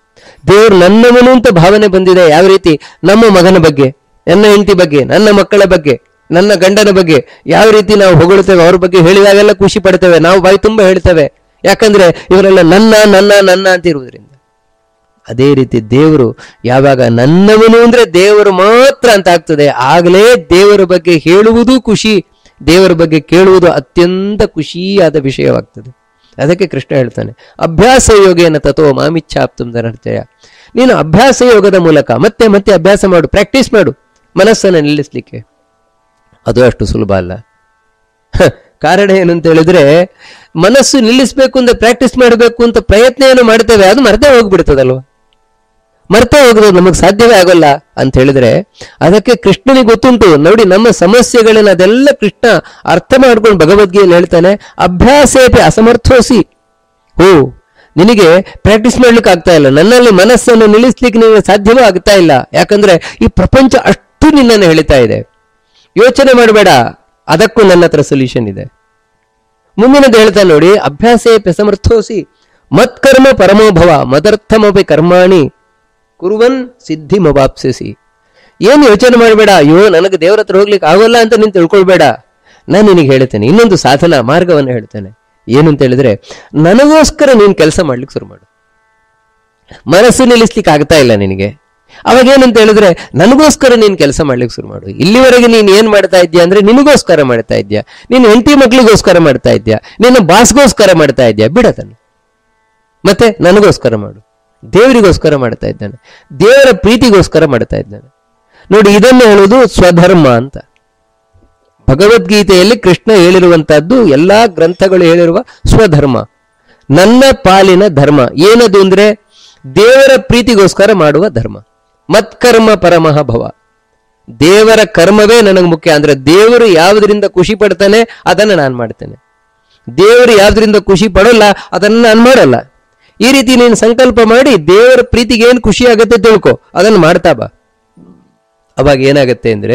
ದೇವರು ನನ್ನವನು ಅಂತ ಭಾವನೆ ಬಂದಿದೆ ಯಾವ ರೀತಿ ನಮ್ಮ ಮಗನ ಬಗ್ಗೆ ನನ್ನ ಹೆಂಡತಿ ಬಗ್ಗೆ ನನ್ನ ಮಕ್ಕಳ ಬಗ್ಗೆ ನನ್ನ ಗಂಡನ ಬಗ್ಗೆ ಯಾವ ರೀತಿ ನಾವು ಹೊಗಳುತ್ತೇವೆ ಅವ್ರ ಬಗ್ಗೆ ಹೇಳಿದಾಗೆಲ್ಲ ಖುಷಿ ಪಡ್ತೇವೆ ನಾವು ಬಾಯಿ ತುಂಬಾ ಹೇಳ್ತೇವೆ ಯಾಕಂದ್ರೆ ಇವರೆಲ್ಲ ನನ್ನ ನನ್ನ ನನ್ನ ಅಂತ ಇರುವುದರಿಂದ ಅದೇ ರೀತಿ ದೇವರು ಯಾವಾಗ ನನ್ನವನು ಅಂದ್ರೆ ದೇವರು ಮಾತ್ರ ಅಂತ ಆಗ್ತದೆ ಆಗಲೇ ದೇವರ ಬಗ್ಗೆ ಹೇಳುವುದು ಖುಷಿ ದೇವರ ಬಗ್ಗೆ ಕೇಳುವುದು ಅತ್ಯಂತ ಖುಷಿಯಾದ ವಿಷಯವಾಗ್ತದೆ ಅದಕ್ಕೆ ಕೃಷ್ಣ ಹೇಳ್ತಾನೆ ಅಭ್ಯಾಸ ಯೋಗೇನ ತಥೋ ಮಾಮಿಚ್ಛಾಪ್ತಂ ಧನರ್ಜಯ ನೀನು ಅಭ್ಯಾಸ ಯೋಗದ ಮೂಲಕ ಮತ್ತೆ ಮತ್ತೆ ಅಭ್ಯಾಸ ಮಾಡು ಪ್ರಾಕ್ಟೀಸ್ ಮಾಡು ಮನಸ್ಸನ್ನು ನಿಲ್ಲಿಸ್ಲಿಕ್ಕೆ ಅದು ಅಷ್ಟು ಸುಲಭ ಅಲ್ಲ ಹ, ಕಾರಣ ಏನು ಅಂತ ಹೇಳಿದ್ರೆ ಮನಸ್ಸು ನಿಲ್ಲಿಸ್ಬೇಕು ಅಂತ ಪ್ರಾಕ್ಟೀಸ್ ಮಾಡಬೇಕು ಅಂತ ಪ್ರಯತ್ನ ಏನು ಮಾಡ್ತೇವೆ ಅದು ಮರ್ತೇ ಹೋಗ್ಬಿಡ್ತದಲ್ವಾ ಮರ್ತೇ ಹೋಗೋದು ನಮಗೆ ಸಾಧ್ಯವೇ ಆಗೋಲ್ಲ ಅಂತ ಹೇಳಿದ್ರೆ ಅದಕ್ಕೆ ಕೃಷ್ಣನಿಗೆ ಗೊತ್ತುಂಟು ನೋಡಿ ನಮ್ಮ ಸಮಸ್ಯೆಗಳನ್ನ ಅದೆಲ್ಲ ಕೃಷ್ಣ ಅರ್ಥ ಮಾಡ್ಕೊಂಡು ಭಗವದ್ಗೀತೆಯಲ್ಲಿ ಹೇಳ್ತಾನೆ ಅಭ್ಯಾಸೇಪಿ ಅಸಮರ್ಥೋಸಿ ಓ ನಿನಗೆ ಪ್ರಾಕ್ಟೀಸ್ ಮಾಡ್ಲಿಕ್ಕೆ ಆಗ್ತಾ ಇಲ್ಲ ನನ್ನಲ್ಲಿ ಮನಸ್ಸನ್ನು ನಿಲ್ಲಿಸ್ಲಿಕ್ಕೆ ನಿನಗೆ ಸಾಧ್ಯವೂ ಆಗ್ತಾ ಇಲ್ಲ ಯಾಕಂದ್ರೆ ಈ ಪ್ರಪಂಚ ಅಷ್ಟು ನಿನ್ನನ್ನು ಹೇಳ್ತಾ ಇದೆ ಯೋಚನೆ ಮಾಡಬೇಡ ಅದಕ್ಕೂ ನನ್ನ ಹತ್ರ ಸೊಲ್ಯೂಷನ್ ಇದೆ ಮುಂದಿನದು ಹೇಳ್ತಾನೆ ನೋಡಿ ಅಭ್ಯಾಸೇ ಸಮರ್ಥೋಸಿ ಮತ್ಕರ್ಮ ಪರಮೋಭವ ಮದರ್ಥಮಪಿ ಕರ್ಮಾಣಿ ಕುರುವನ್ ಸಿದ್ಧಿ ಮವಾಪ್ಸಿಸಿ ಏನು ಯೋಚನೆ ಮಾಡಬೇಡ ಅಯ್ಯೋ ನನಗೆ ದೇವರ ಹತ್ರ ಹೋಗ್ಲಿಕ್ಕೆ ಆಗೋಲ್ಲ ಅಂತ ನೀನು ತಿಳ್ಕೊಳ್ಬೇಡ ನಾನು ನಿನಗೆ ಹೇಳ್ತೇನೆ ಇನ್ನೊಂದು ಸಾಧನ ಮಾರ್ಗವನ್ನು ಹೇಳ್ತೇನೆ ಏನು ಅಂತ ಹೇಳಿದ್ರೆ ನನಗೋಸ್ಕರ ನೀನು ಕೆಲಸ ಮಾಡ್ಲಿಕ್ಕೆ ಶುರು ಮಾಡು ಮನಸ್ಸು ನಿಲ್ಲಿಸ್ಲಿಕ್ಕೆ ಆಗ್ತಾ ಇಲ್ಲ ನಿನಗೆ ಅವಾಗ ಏನಂತ ಹೇಳಿದ್ರೆ ನನಗೋಸ್ಕರ ನೀನು ಕೆಲಸ ಮಾಡ್ಲಿಕ್ಕೆ ಶುರು ಮಾಡು ಇಲ್ಲಿವರೆಗೆ ನೀನು ಏನ್ ಮಾಡ್ತಾ ಇದ್ಯಾ ಅಂದ್ರೆ ನಿನಗೋಸ್ಕರ ಮಾಡ್ತಾ ಇದ್ಯಾ ನೀನು ಹೆಂಡತಿ ಮಕ್ಳಿಗೋಸ್ಕರ ಮಾಡ್ತಾ ಇದ್ಯಾ ನಿನ್ನ ಬಾಸ್ಗೋಸ್ಕರ ಮಾಡ್ತಾ ಇದ್ಯಾ ಬಿಡತನು ಮತ್ತೆ ನನಗೋಸ್ಕರ ಮಾಡು ದೇವರಿಗೋಸ್ಕರ ಮಾಡ್ತಾ ಇದ್ದಾನೆ ದೇವರ ಪ್ರೀತಿಗೋಸ್ಕರ ಮಾಡ್ತಾ ಇದ್ದಾನೆ ನೋಡಿ ಇದನ್ನು ಹೇಳುವುದು ಸ್ವಧರ್ಮ ಅಂತ ಭಗವದ್ಗೀತೆಯಲ್ಲಿ ಕೃಷ್ಣ ಹೇಳಿರುವಂತಹದ್ದು ಎಲ್ಲಾ ಗ್ರಂಥಗಳು ಹೇಳಿರುವ ಸ್ವಧರ್ಮ ನನ್ನ ಪಾಲಿನ ಧರ್ಮ ಏನದು ಅಂದ್ರೆ ದೇವರ ಪ್ರೀತಿಗೋಸ್ಕರ ಮಾಡುವ ಧರ್ಮ ಮತ್ಕರ್ಮ ಪರಮಃ ಭವ ದೇವರ ಕರ್ಮವೇ ನನಗೆ ಮುಖ್ಯ ಅಂದ್ರೆ ದೇವರು ಯಾವುದರಿಂದ ಖುಷಿ ಪಡ್ತಾನೆ ಅದನ್ನ ನಾನು ಮಾಡ್ತೇನೆ ದೇವರು ಯಾವುದರಿಂದ ಖುಷಿ ಪಡೋಲ್ಲ ಅದನ್ನ ನಾನು ಮಾಡಲ್ಲ ಈ ರೀತಿ ನೀನು ಸಂಕಲ್ಪ ಮಾಡಿ ದೇವರ ಪ್ರೀತಿಗೆ ಏನು ಖುಷಿ ಆಗುತ್ತೆ ತಿಳ್ಕೊ ಅದನ್ನು ಮಾಡ್ತಾ ಬಾ ಅವಾಗ ಏನಾಗತ್ತೆ ಅಂದ್ರೆ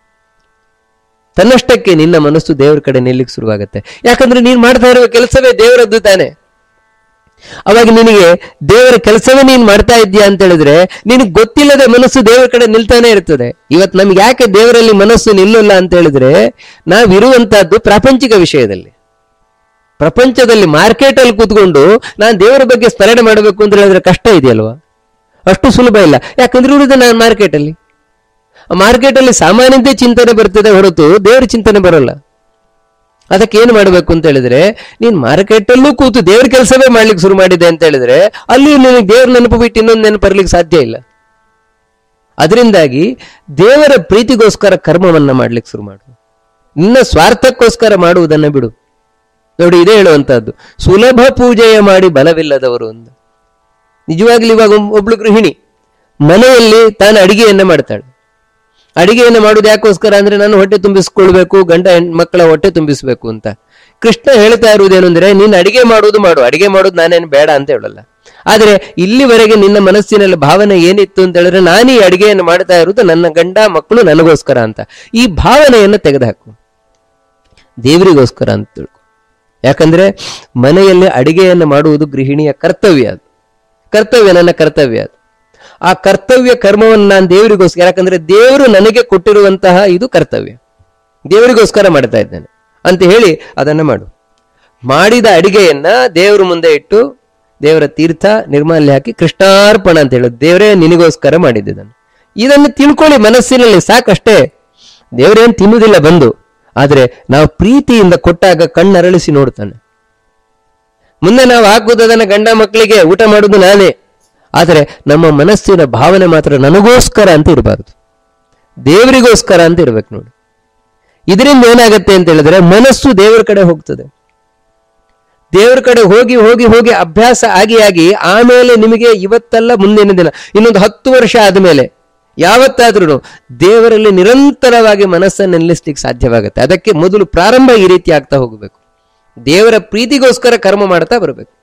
ತನ್ನಷ್ಟಕ್ಕೆ ನಿನ್ನ ಮನಸ್ಸು ದೇವರ ಕಡೆ ನಿಲ್ಲಿಕ್ಕೆ ಶುರುವಾಗತ್ತೆ ಯಾಕಂದ್ರೆ ನೀನ್ ಮಾಡ್ತಾ ಇರುವ ಕೆಲಸವೇ ದೇವರದ್ದು ತಾನೆ ಅವಾಗ ನಿನಗೆ ದೇವರ ಕೆಲಸವೇ ನೀನ್ ಮಾಡ್ತಾ ಇದ್ದೀಯಾ ಅಂತ ಹೇಳಿದ್ರೆ ನಿನಗೆ ಗೊತ್ತಿಲ್ಲದೆ ಮನಸ್ಸು ದೇವರ ಕಡೆ ನಿಲ್ತಾನೆ ಇರ್ತದೆ ಇವತ್ತು ನಮ್ಗೆ ಯಾಕೆ ದೇವರಲ್ಲಿ ಮನಸ್ಸು ನಿಲ್ಲಲ್ಲ ಅಂತ ಹೇಳಿದ್ರೆ ನಾವಿರುವಂತಹದ್ದು ಪ್ರಾಪಂಚಿಕ ವಿಷಯದಲ್ಲಿ ಪ್ರಪಂಚದಲ್ಲಿ ಮಾರ್ಕೆಟ್ ಅಲ್ಲಿ ಕೂತ್ಕೊಂಡು ನಾನು ದೇವರ ಬಗ್ಗೆ ಸ್ಮರಣೆ ಮಾಡಬೇಕು ಅಂತ ಹೇಳಿದ್ರೆ ಕಷ್ಟ ಇದೆಯಲ್ವಾ ಅಷ್ಟು ಸುಲಭ ಇಲ್ಲ ಯಾಕಂದ್ರೆ ಇರುವುದು ನಾನು ಮಾರ್ಕೆಟ್ ಅಲ್ಲಿ ಮಾರ್ಕೆಟ್ ಅಲ್ಲಿ ಸಾಮಾನ್ಯತೆ ಚಿಂತನೆ ಬರ್ತದೆ ಹೊರತು ದೇವರ ಚಿಂತನೆ ಬರೋಲ್ಲ ಅದಕ್ಕೆ ಏನು ಮಾಡಬೇಕು ಅಂತ ಹೇಳಿದ್ರೆ ನೀನ್ ಮಾರ್ಕೆಟ್ ಅಲ್ಲೂ ಕೂತು ದೇವ್ರ ಕೆಲಸವೇ ಮಾಡ್ಲಿಕ್ಕೆ ಶುರು ಮಾಡಿದೆ ಅಂತ ಹೇಳಿದ್ರೆ ಅಲ್ಲಿ ನಿನಗೆ ದೇವ್ರ ನೆನಪು ಬಿಟ್ಟು ಇನ್ನೊಂದು ನೆನಪು ಬರ್ಲಿಕ್ಕೆ ಸಾಧ್ಯ ಇಲ್ಲ ಅದರಿಂದಾಗಿ ದೇವರ ಪ್ರೀತಿಗೋಸ್ಕರ ಕರ್ಮವನ್ನ ಮಾಡ್ಲಿಕ್ಕೆ ಶುರು ಮಾಡು ನಿನ್ನ ಸ್ವಾರ್ಥಕ್ಕೋಸ್ಕರ ಮಾಡುವುದನ್ನ ಬಿಡು ನೋಡಿ ಇದೇ ಹೇಳುವಂತಹದ್ದು ಸುಲಭ ಪೂಜೆಯ ಮಾಡಿ ಬಲವಿಲ್ಲದವರು ಅಂತ ನಿಜವಾಗ್ಲೂ ಇವಾಗ ಒಬ್- ಒಬ್ಳು ಗೃಹಿಣಿ ಮನೆಯಲ್ಲಿ ತಾನು ಅಡಿಗೆಯನ್ನ ಮಾಡ್ತಾಳೆ ಅಡಿಗೆಯನ್ನು ಮಾಡುವುದು ಯಾಕೋಸ್ಕರ ಅಂದ್ರೆ ನಾನು ಹೊಟ್ಟೆ ತುಂಬಿಸ್ಕೊಳ್ಬೇಕು ಗಂಡ ಹೆಣ್- ಮಕ್ಕಳ ಹೊಟ್ಟೆ ತುಂಬಿಸ್ಬೇಕು ಅಂತ ಕೃಷ್ಣ ಹೇಳ್ತಾ ಇರುವುದೇನು ಅಂದ್ರೆ ನೀನು ಅಡಿಗೆ ಮಾಡುವುದು ಮಾಡು ಅಡಿಗೆ ಮಾಡೋದು ನಾನೇನು ಬೇಡ ಅಂತ ಹೇಳಲ್ಲ ಆದ್ರೆ ಇಲ್ಲಿವರೆಗೆ ನಿನ್ನ ಮನಸ್ಸಿನಲ್ಲಿ ಭಾವನೆ ಏನಿತ್ತು ಅಂತ ಹೇಳಿದ್ರೆ ನಾನು ಈ ಅಡಿಗೆಯನ್ನು ಮಾಡ್ತಾ ಇರುವುದು ನನ್ನ ಗಂಡ ಮಕ್ಕಳು ನನಗೋಸ್ಕರ ಅಂತ ಈ ಭಾವನೆಯನ್ನು ತೆಗೆದುಹಾಕು ದೇವರಿಗೋಸ್ಕರ ಅಂತ ತಿಳ್ಕೊ ಯಾಕಂದ್ರೆ ಮನೆಯಲ್ಲಿ ಅಡಿಗೆಯನ್ನು ಮಾಡುವುದು ಗೃಹಿಣಿಯ ಕರ್ತವ್ಯ ಅದು ಕರ್ತವ್ಯ ನನ್ನ ಕರ್ತವ್ಯ ಅದು ಆ ಕರ್ತವ್ಯ ಕರ್ಮವನ್ನು ನಾನು ದೇವರಿಗೋಸ್ಕರ ಯಾಕಂದ್ರೆ ದೇವರು ನನಗೆ ಕೊಟ್ಟಿರುವಂತಹ ಇದು ಕರ್ತವ್ಯ ದೇವರಿಗೋಸ್ಕರ ಮಾಡ್ತಾ ಇದ್ದೇನೆ ಅಂತ ಹೇಳಿ ಅದನ್ನು ಮಾಡು ಮಾಡಿದ ಅಡಿಗೆಯನ್ನ ದೇವರ ಮುಂದೆ ಇಟ್ಟು ದೇವರ ತೀರ್ಥ ನಿರ್ಮಾಲ್ಯ ಹಾಕಿ ಕೃಷ್ಣಾರ್ಪಣ ಅಂತ ಹೇಳೋದು ದೇವರೇ ನಿನಗೋಸ್ಕರ ಮಾಡಿದ್ದೆ ಇದನ್ನು ಇದನ್ನು ತಿಳ್ಕೊಳ್ಳಿ ಮನಸ್ಸಿನಲ್ಲಿ ಸಾಕಷ್ಟೇ ದೇವರೇನು ತಿನ್ನುವುದಿಲ್ಲ ಬಂದು ಆದ್ರೆ ನಾವು ಪ್ರೀತಿಯಿಂದ ಕೊಟ್ಟಾಗ ಕಣ್ಣರಳಿಸಿ ನೋಡ್ತಾನೆ ಮುಂದೆ ನಾವು ಹಾಕುವುದು ಅದನ್ನ ಗಂಡ ಮಕ್ಕಳಿಗೆ ಊಟ ಮಾಡುವುದು ನಾನೇ ಆದರೆ ನಮ್ಮ ಮನಸ್ಸಿನ ಭಾವನೆ ಮಾತ್ರ ನನಗೋಸ್ಕರ ಅಂತ ಇರಬಾರದು ದೇವರಿಗೋಸ್ಕರ ಅಂತ ಇರ್ಬೇಕು ನೋಡಿ ಇದರಿಂದ ಏನಾಗತ್ತೆ ಅಂತ ಹೇಳಿದ್ರೆ ಮನಸ್ಸು ದೇವರ ಕಡೆ ಹೋಗ್ತದೆ ದೇವರ ಕಡೆ ಹೋಗಿ ಹೋಗಿ ಹೋಗಿ ಅಭ್ಯಾಸ ಆಗಿ ಆಗಿ ಆಮೇಲೆ ನಿಮಗೆ ಇವತ್ತಲ್ಲ ಮುಂದಿನ ದಿನ ಇನ್ನೊಂದು ಹತ್ತು ವರ್ಷ ಆದಮೇಲೆ ಯಾವತ್ತಾದ್ರೂ ದೇವರಲ್ಲಿ ನಿರಂತರವಾಗಿ ಮನಸ್ಸನ್ನು ನಿಲ್ಲಿಸ್ಲಿಕ್ಕೆ ಸಾಧ್ಯವಾಗುತ್ತೆ ಅದಕ್ಕೆ ಮೊದಲು ಪ್ರಾರಂಭ ಈ ರೀತಿ ಆಗ್ತಾ ಹೋಗಬೇಕು ದೇವರ ಪ್ರೀತಿಗೋಸ್ಕರ ಕರ್ಮ ಮಾಡ್ತಾ ಬರಬೇಕು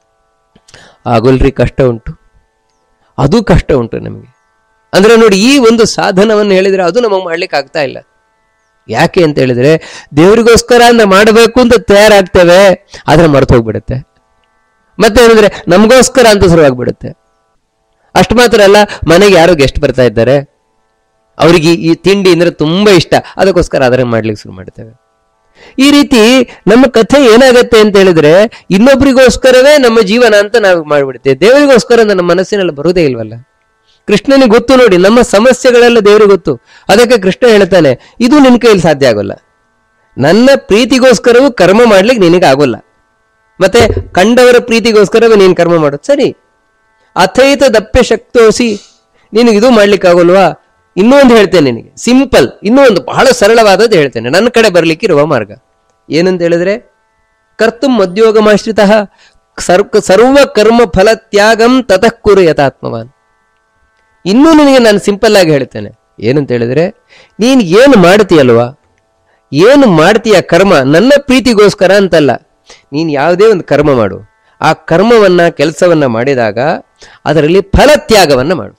ಆಗೋಲ್ರಿ ಕಷ್ಟ ಉಂಟು ಅದು ಕಷ್ಟ ಉಂಟು ನಮಗೆ ಅಂದ್ರೆ ನೋಡಿ ಈ ಒಂದು ಸಾಧನವನ್ನು ಹೇಳಿದ್ರೆ ಅದು ನಮಗೆ ಮಾಡ್ಲಿಕ್ಕೆ ಆಗ್ತಾ ಇಲ್ಲ ಯಾಕೆ ಅಂತ ಹೇಳಿದ್ರೆ ದೇವರಿಗೋಸ್ಕರ ಅಂತ ಮಾಡಬೇಕು ಅಂತ ತಯಾರಾಗ್ತೇವೆ ಆದ್ರೆ ಮರೆತು ಹೋಗ್ಬಿಡುತ್ತೆ ಮತ್ತೆ ಏನಂದ್ರೆ ನಮಗೋಸ್ಕರ ಅಂತ ಶುರುವಾಗ್ಬಿಡುತ್ತೆ ಅಷ್ಟು ಮಾತ್ರ ಅಲ್ಲ ಮನೆಗೆ ಯಾರೋ ಗೆಸ್ಟ್ ಬರ್ತಾ ಇದ್ದಾರೆ ಅವರಿಗೆ ಈ ತಿಂಡಿ ಅಂದ್ರೆ ತುಂಬಾ ಇಷ್ಟ ಅದಕ್ಕೋಸ್ಕರ ಅದನ್ನ ಮಾಡ್ಲಿಕ್ಕೆ ಶುರು ಮಾಡ್ತೇವೆ ಈ ರೀತಿ ನಮ್ಮ ಕಥೆ ಏನಾಗತ್ತೆ ಅಂತ ಹೇಳಿದ್ರೆ ಇನ್ನೊಬ್ರಿಗೋಸ್ಕರವೇ ನಮ್ಮ ಜೀವನ ಅಂತ ನಾವು ಮಾಡ್ಬಿಡ್ತೇವೆ ದೇವರಿಗೋಸ್ಕರ ನಮ್ಮ ಮನಸ್ಸಿನಲ್ಲಿ ಬರುವುದೇ ಇಲ್ವಲ್ಲ ಕೃಷ್ಣನಿಗೆ ಗೊತ್ತು ನೋಡಿ ನಮ್ಮ ಸಮಸ್ಯೆಗಳೆಲ್ಲ ದೇವರಿಗೆ ಗೊತ್ತು ಅದಕ್ಕೆ ಕೃಷ್ಣ ಹೇಳ್ತಾನೆ ಇದು ನಿನ್ ಕೈಯಲ್ಲಿ ಸಾಧ್ಯ ಆಗೋಲ್ಲ ನನ್ನ ಪ್ರೀತಿಗೋಸ್ಕರವೂ ಕರ್ಮ ಮಾಡ್ಲಿಕ್ಕೆ ನಿನಗೆ ಆಗೋಲ್ಲ ಮತ್ತೆ ಕಂಡವರ ಪ್ರೀತಿಗೋಸ್ಕರವೇ ನೀನು ಕರ್ಮ ಮಾಡೋದು ಸರಿ ಅಥೈತ ದಪ್ಪೆ ಶಕ್ತೋಸಿ ನಿನಗೆ ಇದು ಮಾಡ್ಲಿಕ್ಕೆ ಆಗೋಲ್ವಾ ಇನ್ನೂ ಒಂದು ಹೇಳ್ತೇನೆ ನಿನಗೆ ಸಿಂಪಲ್ ಇನ್ನೂ ಒಂದು ಬಹಳ ಸರಳವಾದದ್ದು ಹೇಳ್ತೇನೆ ನನ್ನ ಕಡೆ ಬರ್ಲಿಕ್ಕೆ ಇರುವ ಮಾರ್ಗ ಏನಂತ ಹೇಳಿದ್ರೆ ಕರ್ತು ಮದ್ಯೋಗಮಾಶ್ರಿತ ಸರ್ವ ಸರ್ವ ಕರ್ಮ ಫಲ ತ್ಯಾಗಂ ತತಃ ಕುರು ಯಥಾತ್ಮವಾನ್ ಇನ್ನೂ ನಿನಗೆ ನಾನು ಸಿಂಪಲ್ ಆಗಿ ಹೇಳ್ತೇನೆ ಏನಂತ ಹೇಳಿದ್ರೆ ನೀನು ಏನು ಮಾಡ್ತೀಯಲ್ವಾ ಏನು ಮಾಡ್ತೀಯ ಕರ್ಮ ನನ್ನ ಪ್ರೀತಿಗೋಸ್ಕರ ಅಂತಲ್ಲ ನೀನು ಯಾವುದೇ ಒಂದು ಕರ್ಮ ಮಾಡು ಆ ಕರ್ಮವನ್ನ ಕೆಲಸವನ್ನ ಮಾಡಿದಾಗ ಅದರಲ್ಲಿ ಫಲತ್ಯಾಗವನ್ನ ಮಾಡು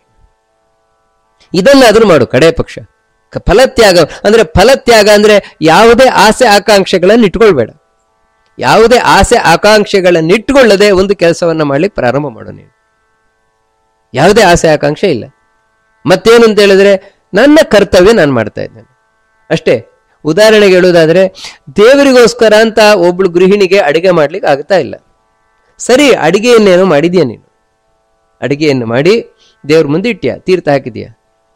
ಇದನ್ನಾದ್ರೂ ಮಾಡು ಕಡೆ ಪಕ್ಷ ಕ- ಫಲತ್ಯಾಗ ಅಂದ್ರೆ ಫಲತ್ಯಾಗ ಅಂದ್ರೆ ಯಾವುದೇ ಆಸೆ ಆಕಾಂಕ್ಷೆಗಳನ್ನು ಇಟ್ಕೊಳ್ಬೇಡ ಯಾವುದೇ ಆಸೆ ಆಕಾಂಕ್ಷೆಗಳನ್ನು ಇಟ್ಕೊಳ್ಳದೆ ಒಂದು ಕೆಲಸವನ್ನ ಮಾಡ್ಲಿಕ್ಕೆ ಪ್ರಾರಂಭ ಮಾಡು ನೀನು ಯಾವುದೇ ಆಸೆ ಆಕಾಂಕ್ಷೆ ಇಲ್ಲ ಮತ್ತೇನು ಅಂತ ಹೇಳಿದ್ರೆ ನನ್ನ ಕರ್ತವ್ಯ ನಾನು ಮಾಡ್ತಾ ಇದ್ದೇನೆ ಅಷ್ಟೇ ಉದಾಹರಣೆಗೆ ಹೇಳುವುದಾದ್ರೆ ದೇವರಿಗೋಸ್ಕರ ಅಂತ ಒಬ್ಳು ಗೃಹಿಣಿಗೆ ಅಡಿಗೆ ಮಾಡ್ಲಿಕ್ಕೆ ಆಗ್ತಾ ಇಲ್ಲ ಸರಿ ಅಡಿಗೆಯನ್ನೇನೋ ಮಾಡಿದ್ಯಾ ನೀನು ಅಡಿಗೆಯನ್ನು ಮಾಡಿ ದೇವ್ರ ಮುಂದೆ ಇಟ್ಟ್ಯಾ ತೀರ್ಥ ಹಾಕಿದ್ಯಾ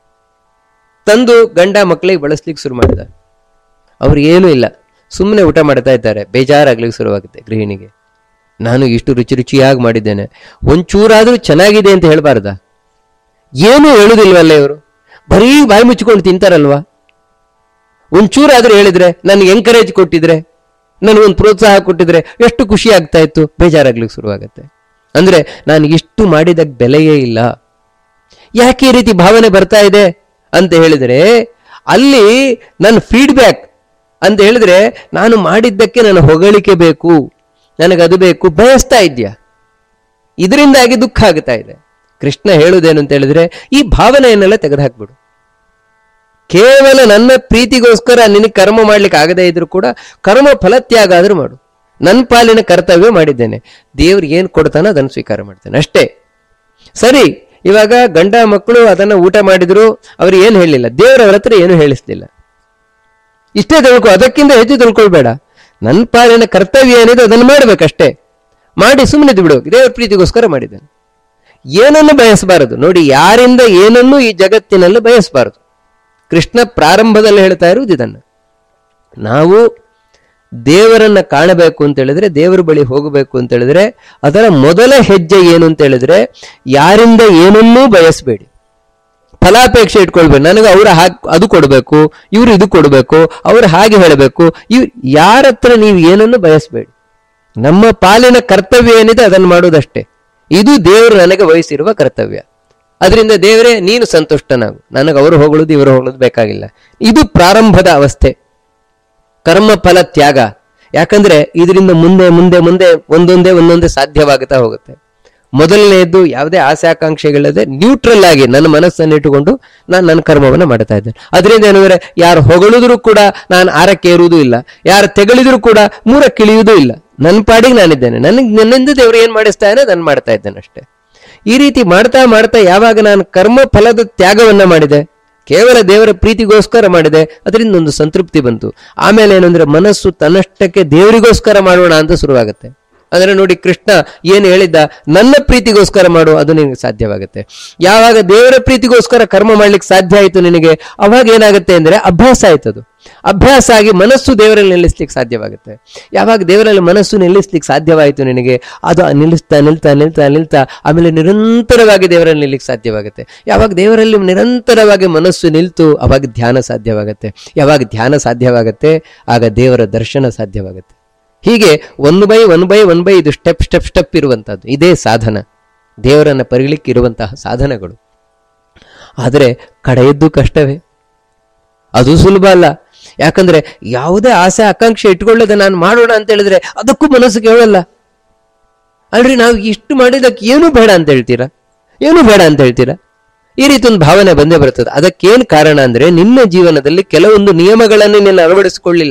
ತಂದು ಗಂಡ ಮಕ್ಕಳಿಗೆ ಬಳಸ್ಲಿಕ್ಕೆ ಶುರು ಮಾಡಿದ ಅವ್ರು ಏನೂ ಇಲ್ಲ ಸುಮ್ಮನೆ ಊಟ ಮಾಡ್ತಾ ಇದ್ದಾರೆ ಬೇಜಾರಾಗ್ಲಿಕ್ಕೆ ಶುರುವಾಗುತ್ತೆ ಗೃಹಿಣಿಗೆ ನಾನು ಇಷ್ಟು ರುಚಿ ರುಚಿಯಾಗಿ ಮಾಡಿದ್ದೇನೆ ಒಂಚೂರಾದ್ರೂ ಚೆನ್ನಾಗಿದೆ ಅಂತ ಹೇಳ್ಬಾರ್ದ ಏನೂ ಹೇಳುದಿಲ್ವಲ್ಲ ಇವರು ಬರೀ ಬಾಯಿ ಮುಚ್ಕೊಂಡು ತಿಂತಾರಲ್ವಾ ಒಂಚೂರಾದ್ರೂ ಹೇಳಿದ್ರೆ ನನಗೆ ಎಂಕರೇಜ್ ಕೊಟ್ಟಿದ್ರೆ ನನಗೊಂದು ಪ್ರೋತ್ಸಾಹ ಕೊಟ್ಟಿದ್ರೆ ಎಷ್ಟು ಖುಷಿ ಆಗ್ತಾ ಇತ್ತು ಬೇಜಾರಾಗ್ಲಿಕ್ಕೆ ಶುರುವಾಗತ್ತೆ ಅಂದ್ರೆ ನಾನು ಇಷ್ಟು ಮಾಡಿದ ಬೆಲೆಯೇ ಇಲ್ಲ ಯಾಕೆ ಈ ರೀತಿ ಭಾವನೆ ಬರ್ತಾ ಇದೆ ಅಂತ ಹೇಳಿದ್ರೆ ಅಲ್ಲಿ ನನ್ನ ಫೀಡ್ಬ್ಯಾಕ್ ಅಂತ ಹೇಳಿದ್ರೆ ನಾನು ಮಾಡಿದ್ದಕ್ಕೆ ನನ್ನ ಹೊಗಳಿಕೆ ಬೇಕು ನನಗದು ಬೇಕು ಬಯಸ್ತಾ ಇದ್ಯಾ ಇದರಿಂದಾಗಿ ದುಃಖ ಆಗ್ತಾ ಇದೆ ಕೃಷ್ಣ ಹೇಳುವುದೇನು ಅಂತ ಹೇಳಿದ್ರೆ ಈ ಭಾವನೆಯನ್ನೆಲ್ಲ ತೆಗೆದುಹಾಕ್ಬಿಡು ಕೇವಲ ನನ್ನ ಪ್ರೀತಿಗೋಸ್ಕರ ನಿನಗೆ ಕರ್ಮ ಮಾಡ್ಲಿಕ್ಕೆ ಆಗದೇ ಇದ್ರು ಕೂಡ ಕರ್ಮ ಫಲತ್ಯಾಗ ಆದ್ರೂ ಮಾಡು ನನ್ನ ಪಾಲಿನ ಕರ್ತವ್ಯ ಮಾಡಿದ್ದೇನೆ ದೇವ್ರು ಏನ್ ಕೊಡ್ತಾನೋ ಅದನ್ನು ಸ್ವೀಕಾರ ಮಾಡ್ತೇನೆ ಅಷ್ಟೇ ಸರಿ ಇವಾಗ ಗಂಡ ಮಕ್ಕಳು ಅದನ್ನ ಊಟ ಮಾಡಿದ್ರು ಅವ್ರು ಏನು ಹೇಳಿಲ್ಲ ದೇವರವ್ರ ಹತ್ರ ಏನು ಹೇಳಿಸ್ಲಿಲ್ಲ ಇಷ್ಟೇ ತಿಳ್ಕೊ ಅದಕ್ಕಿಂತ ಹೆಚ್ಚು ತಿಳ್ಕೊಳ್ಬೇಡ ನನ್ನ ಪಾಲಿನ ಕರ್ತವ್ಯ ಏನಿದೆ ಅದನ್ನು ಮಾಡ್ಬೇಕಷ್ಟೇ ಮಾಡಿ ಸುಮ್ಮನೆ ಬಿಡು ದೇವರ ಪ್ರೀತಿಗೋಸ್ಕರ ಮಾಡಿದ್ದೇನೆ ಏನನ್ನು ಬಯಸಬಾರದು ನೋಡಿ ಯಾರಿಂದ ಏನನ್ನು ಈ ಜಗತ್ತಿನಲ್ಲಿ ಬಯಸಬಾರದು ಕೃಷ್ಣ ಪ್ರಾರಂಭದಲ್ಲಿ ಹೇಳ್ತಾ ಇರುವುದು ಇದನ್ನು ನಾವು ದೇವರನ್ನ ಕಾಣಬೇಕು ಅಂತ ಹೇಳಿದ್ರೆ ದೇವರ ಬಳಿ ಹೋಗಬೇಕು ಅಂತ ಹೇಳಿದ್ರೆ ಅದರ ಮೊದಲ ಹೆಜ್ಜೆ ಏನು ಅಂತ ಹೇಳಿದ್ರೆ ಯಾರಿಂದ ಏನನ್ನೂ ಬಯಸಬೇಡಿ ಫಲಾಪೇಕ್ಷೆ ಇಟ್ಕೊಳ್ಬೇಕು ನನಗೆ ಅವ್ರ ಹಾಗೆ ಅದು ಕೊಡಬೇಕು ಇವ್ರು ಇದು ಕೊಡಬೇಕು ಅವ್ರು ಹಾಗೆ ಹೇಳಬೇಕು ಇವ್ ಯಾರ ಹತ್ರ ನೀವು ಏನನ್ನು ಬಯಸಬೇಡಿ ನಮ್ಮ ಪಾಲಿನ ಕರ್ತವ್ಯ ಏನಿದೆ ಅದನ್ನು ಮಾಡೋದಷ್ಟೇ ಇದು ದೇವರು ನನಗೆ ವಹಿಸಿರುವ ಕರ್ತವ್ಯ ಅದರಿಂದ ದೇವರೇ ನೀನು ಸಂತುಷ್ಟನಾಗು ನನಗೆ ಅವರು ಹೊಗಳೋದು ಇವರು ಹೊಗಳೋದು ಬೇಕಾಗಿಲ್ಲ ಇದು ಪ್ರಾರಂಭದ ಅವಸ್ಥೆ ಕರ್ಮ ಫಲ ತ್ಯಾಗ ಯಾಕಂದ್ರೆ ಇದರಿಂದ ಮುಂದೆ ಮುಂದೆ ಮುಂದೆ ಒಂದೊಂದೇ ಒಂದೊಂದೇ ಸಾಧ್ಯವಾಗುತ್ತಾ ಹೋಗುತ್ತೆ ಮೊದಲನೆಯದ್ದು ಯಾವುದೇ ಆಸೆ ಆಕಾಂಕ್ಷೆಗಳಿಲ್ಲದೆ ನ್ಯೂಟ್ರಲ್ ಆಗಿ ನನ್ನ ಮನಸ್ಸನ್ನು ಇಟ್ಟುಕೊಂಡು ನಾನು ನನ್ನ ಕರ್ಮವನ್ನು ಮಾಡ್ತಾ ಇದ್ದೇನೆ ಅದರಿಂದ ಏನಂದ್ರೆ ಯಾರು ಹೊಗಳಿದ್ರು ಕೂಡ ನಾನು ಆರಕ್ಕೆ ಏರುವುದೂ ಇಲ್ಲ ಯಾರು ತೆಗಳಿದ್ರು ಕೂಡ ಮೂರಕ್ಕೆ ಇಳಿಯುವುದೂ ಇಲ್ಲ ನನ್ನ ಪಾಡಿಗೆ ನಾನಿದ್ದೇನೆ ನನಗೆ ನನ್ನಿಂದ ದೇವರು ಏನ್ ಮಾಡಿಸ್ತಾನೆ ನಾನು ಮಾಡ್ತಾ ಇದ್ದೇನೆ ಅಷ್ಟೇ ಈ ರೀತಿ ಮಾಡ್ತಾ ಮಾಡ್ತಾ ಯಾವಾಗ ನಾನು ಕರ್ಮ ಫಲದ ತ್ಯಾಗವನ್ನ ಮಾಡಿದೆ ಕೇವಲ ದೇವರ ಪ್ರೀತಿಗೋಸ್ಕರ ಮಾಡಿದೆ ಅದರಿಂದ ಒಂದು ಸಂತೃಪ್ತಿ ಬಂತು ಆಮೇಲೆ ಏನಂದ್ರೆ ಮನಸ್ಸು ತನ್ನಷ್ಟಕ್ಕೆ ದೇವರಿಗೋಸ್ಕರ ಮಾಡೋಣ ಅಂತ ಶುರುವಾಗುತ್ತೆ ಅಂದ್ರೆ ನೋಡಿ ಕೃಷ್ಣ ಏನು ಹೇಳಿದ್ದ ನನ್ನ ಪ್ರೀತಿಗೋಸ್ಕರ ಮಾಡು ಅದು ನಿನಗೆ ಸಾಧ್ಯವಾಗುತ್ತೆ ಯಾವಾಗ ದೇವರ ಪ್ರೀತಿಗೋಸ್ಕರ ಕರ್ಮ ಮಾಡ್ಲಿಕ್ಕೆ ಸಾಧ್ಯ ಆಯಿತು ನಿನಗೆ ಅವಾಗ ಏನಾಗುತ್ತೆ ಅಂದ್ರೆ ಅಭ್ಯಾಸ ಆಯ್ತದು ಅಭ್ಯಾಸ ಆಗಿ ಮನಸ್ಸು ದೇವರಲ್ಲಿ ನಿಲ್ಲಿಸ್ಲಿಕ್ಕೆ ಸಾಧ್ಯವಾಗುತ್ತೆ ಯಾವಾಗ ದೇವರಲ್ಲಿ ಮನಸ್ಸು ನಿಲ್ಲಿಸ್ಲಿಕ್ಕೆ ಸಾಧ್ಯವಾಯಿತು ನಿನಗೆ ಅದು ನಿಲ್ಲಿಸ್ತಾ ನಿಲ್ತಾ ನಿಲ್ತಾ ನಿಲ್ತಾ ಆಮೇಲೆ ನಿರಂತರವಾಗಿ ದೇವರಲ್ಲಿ ನಿಲ್ಲಿಕ್ಕೆ ಸಾಧ್ಯವಾಗುತ್ತೆ ಯಾವಾಗ ದೇವರಲ್ಲಿ ನಿರಂತರವಾಗಿ ಮನಸ್ಸು ನಿಲ್ತು ಅವಾಗ ಧ್ಯಾನ ಸಾಧ್ಯವಾಗುತ್ತೆ ಯಾವಾಗ ಧ್ಯಾನ ಸಾಧ್ಯವಾಗುತ್ತೆ ಆಗ ದೇವರ ದರ್ಶನ ಸಾಧ್ಯವಾಗುತ್ತೆ ಹೀಗೆ one by one by one by ಇದು ಸ್ಟೆಪ್ ಸ್ಟೆಪ್ ಸ್ಟೆಪ್ ಇರುವಂತಹದ್ದು ಇದೇ ಸಾಧನ ದೇವರನ್ನ ಪರಿಗಲಿಕ್ಕೆ ಇರುವಂತಹ ಸಾಧನಗಳು ಆದರೆ ಕಡೆಯದ್ದು ಕಷ್ಟವೇ ಅದು ಸುಲಭ ಅಲ್ಲ ಯಾಕಂದ್ರೆ ಯಾವುದೇ ಆಸೆ ಆಕಾಂಕ್ಷೆ ಇಟ್ಕೊಳ್ಳದೆ ನಾನು ಮಾಡೋಣ ಅಂತ ಹೇಳಿದ್ರೆ ಅದಕ್ಕೂ ಮನಸ್ಸು ಕೇಳಲ್ಲ ಅಲ್ರಿ ನಾವು ಇಷ್ಟು ಮಾಡಿದಕ್ಕೆ ಏನೂ ಬೇಡ ಅಂತ ಹೇಳ್ತೀರಾ ಏನೂ ಬೇಡ ಅಂತ ಹೇಳ್ತೀರಾ ಈ ರೀತಿ ಒಂದು ಭಾವನೆ ಬಂದೇ ಬರ್ತದೆ ಅದಕ್ಕೇನು ಕಾರಣ ಅಂದ್ರೆ ನಿನ್ನ ಜೀವನದಲ್ಲಿ ಕೆಲವೊಂದು ನಿಯಮಗಳನ್ನು ನೀನು ಅಳವಡಿಸಿಕೊಳ್ಳಿಲ್ಲ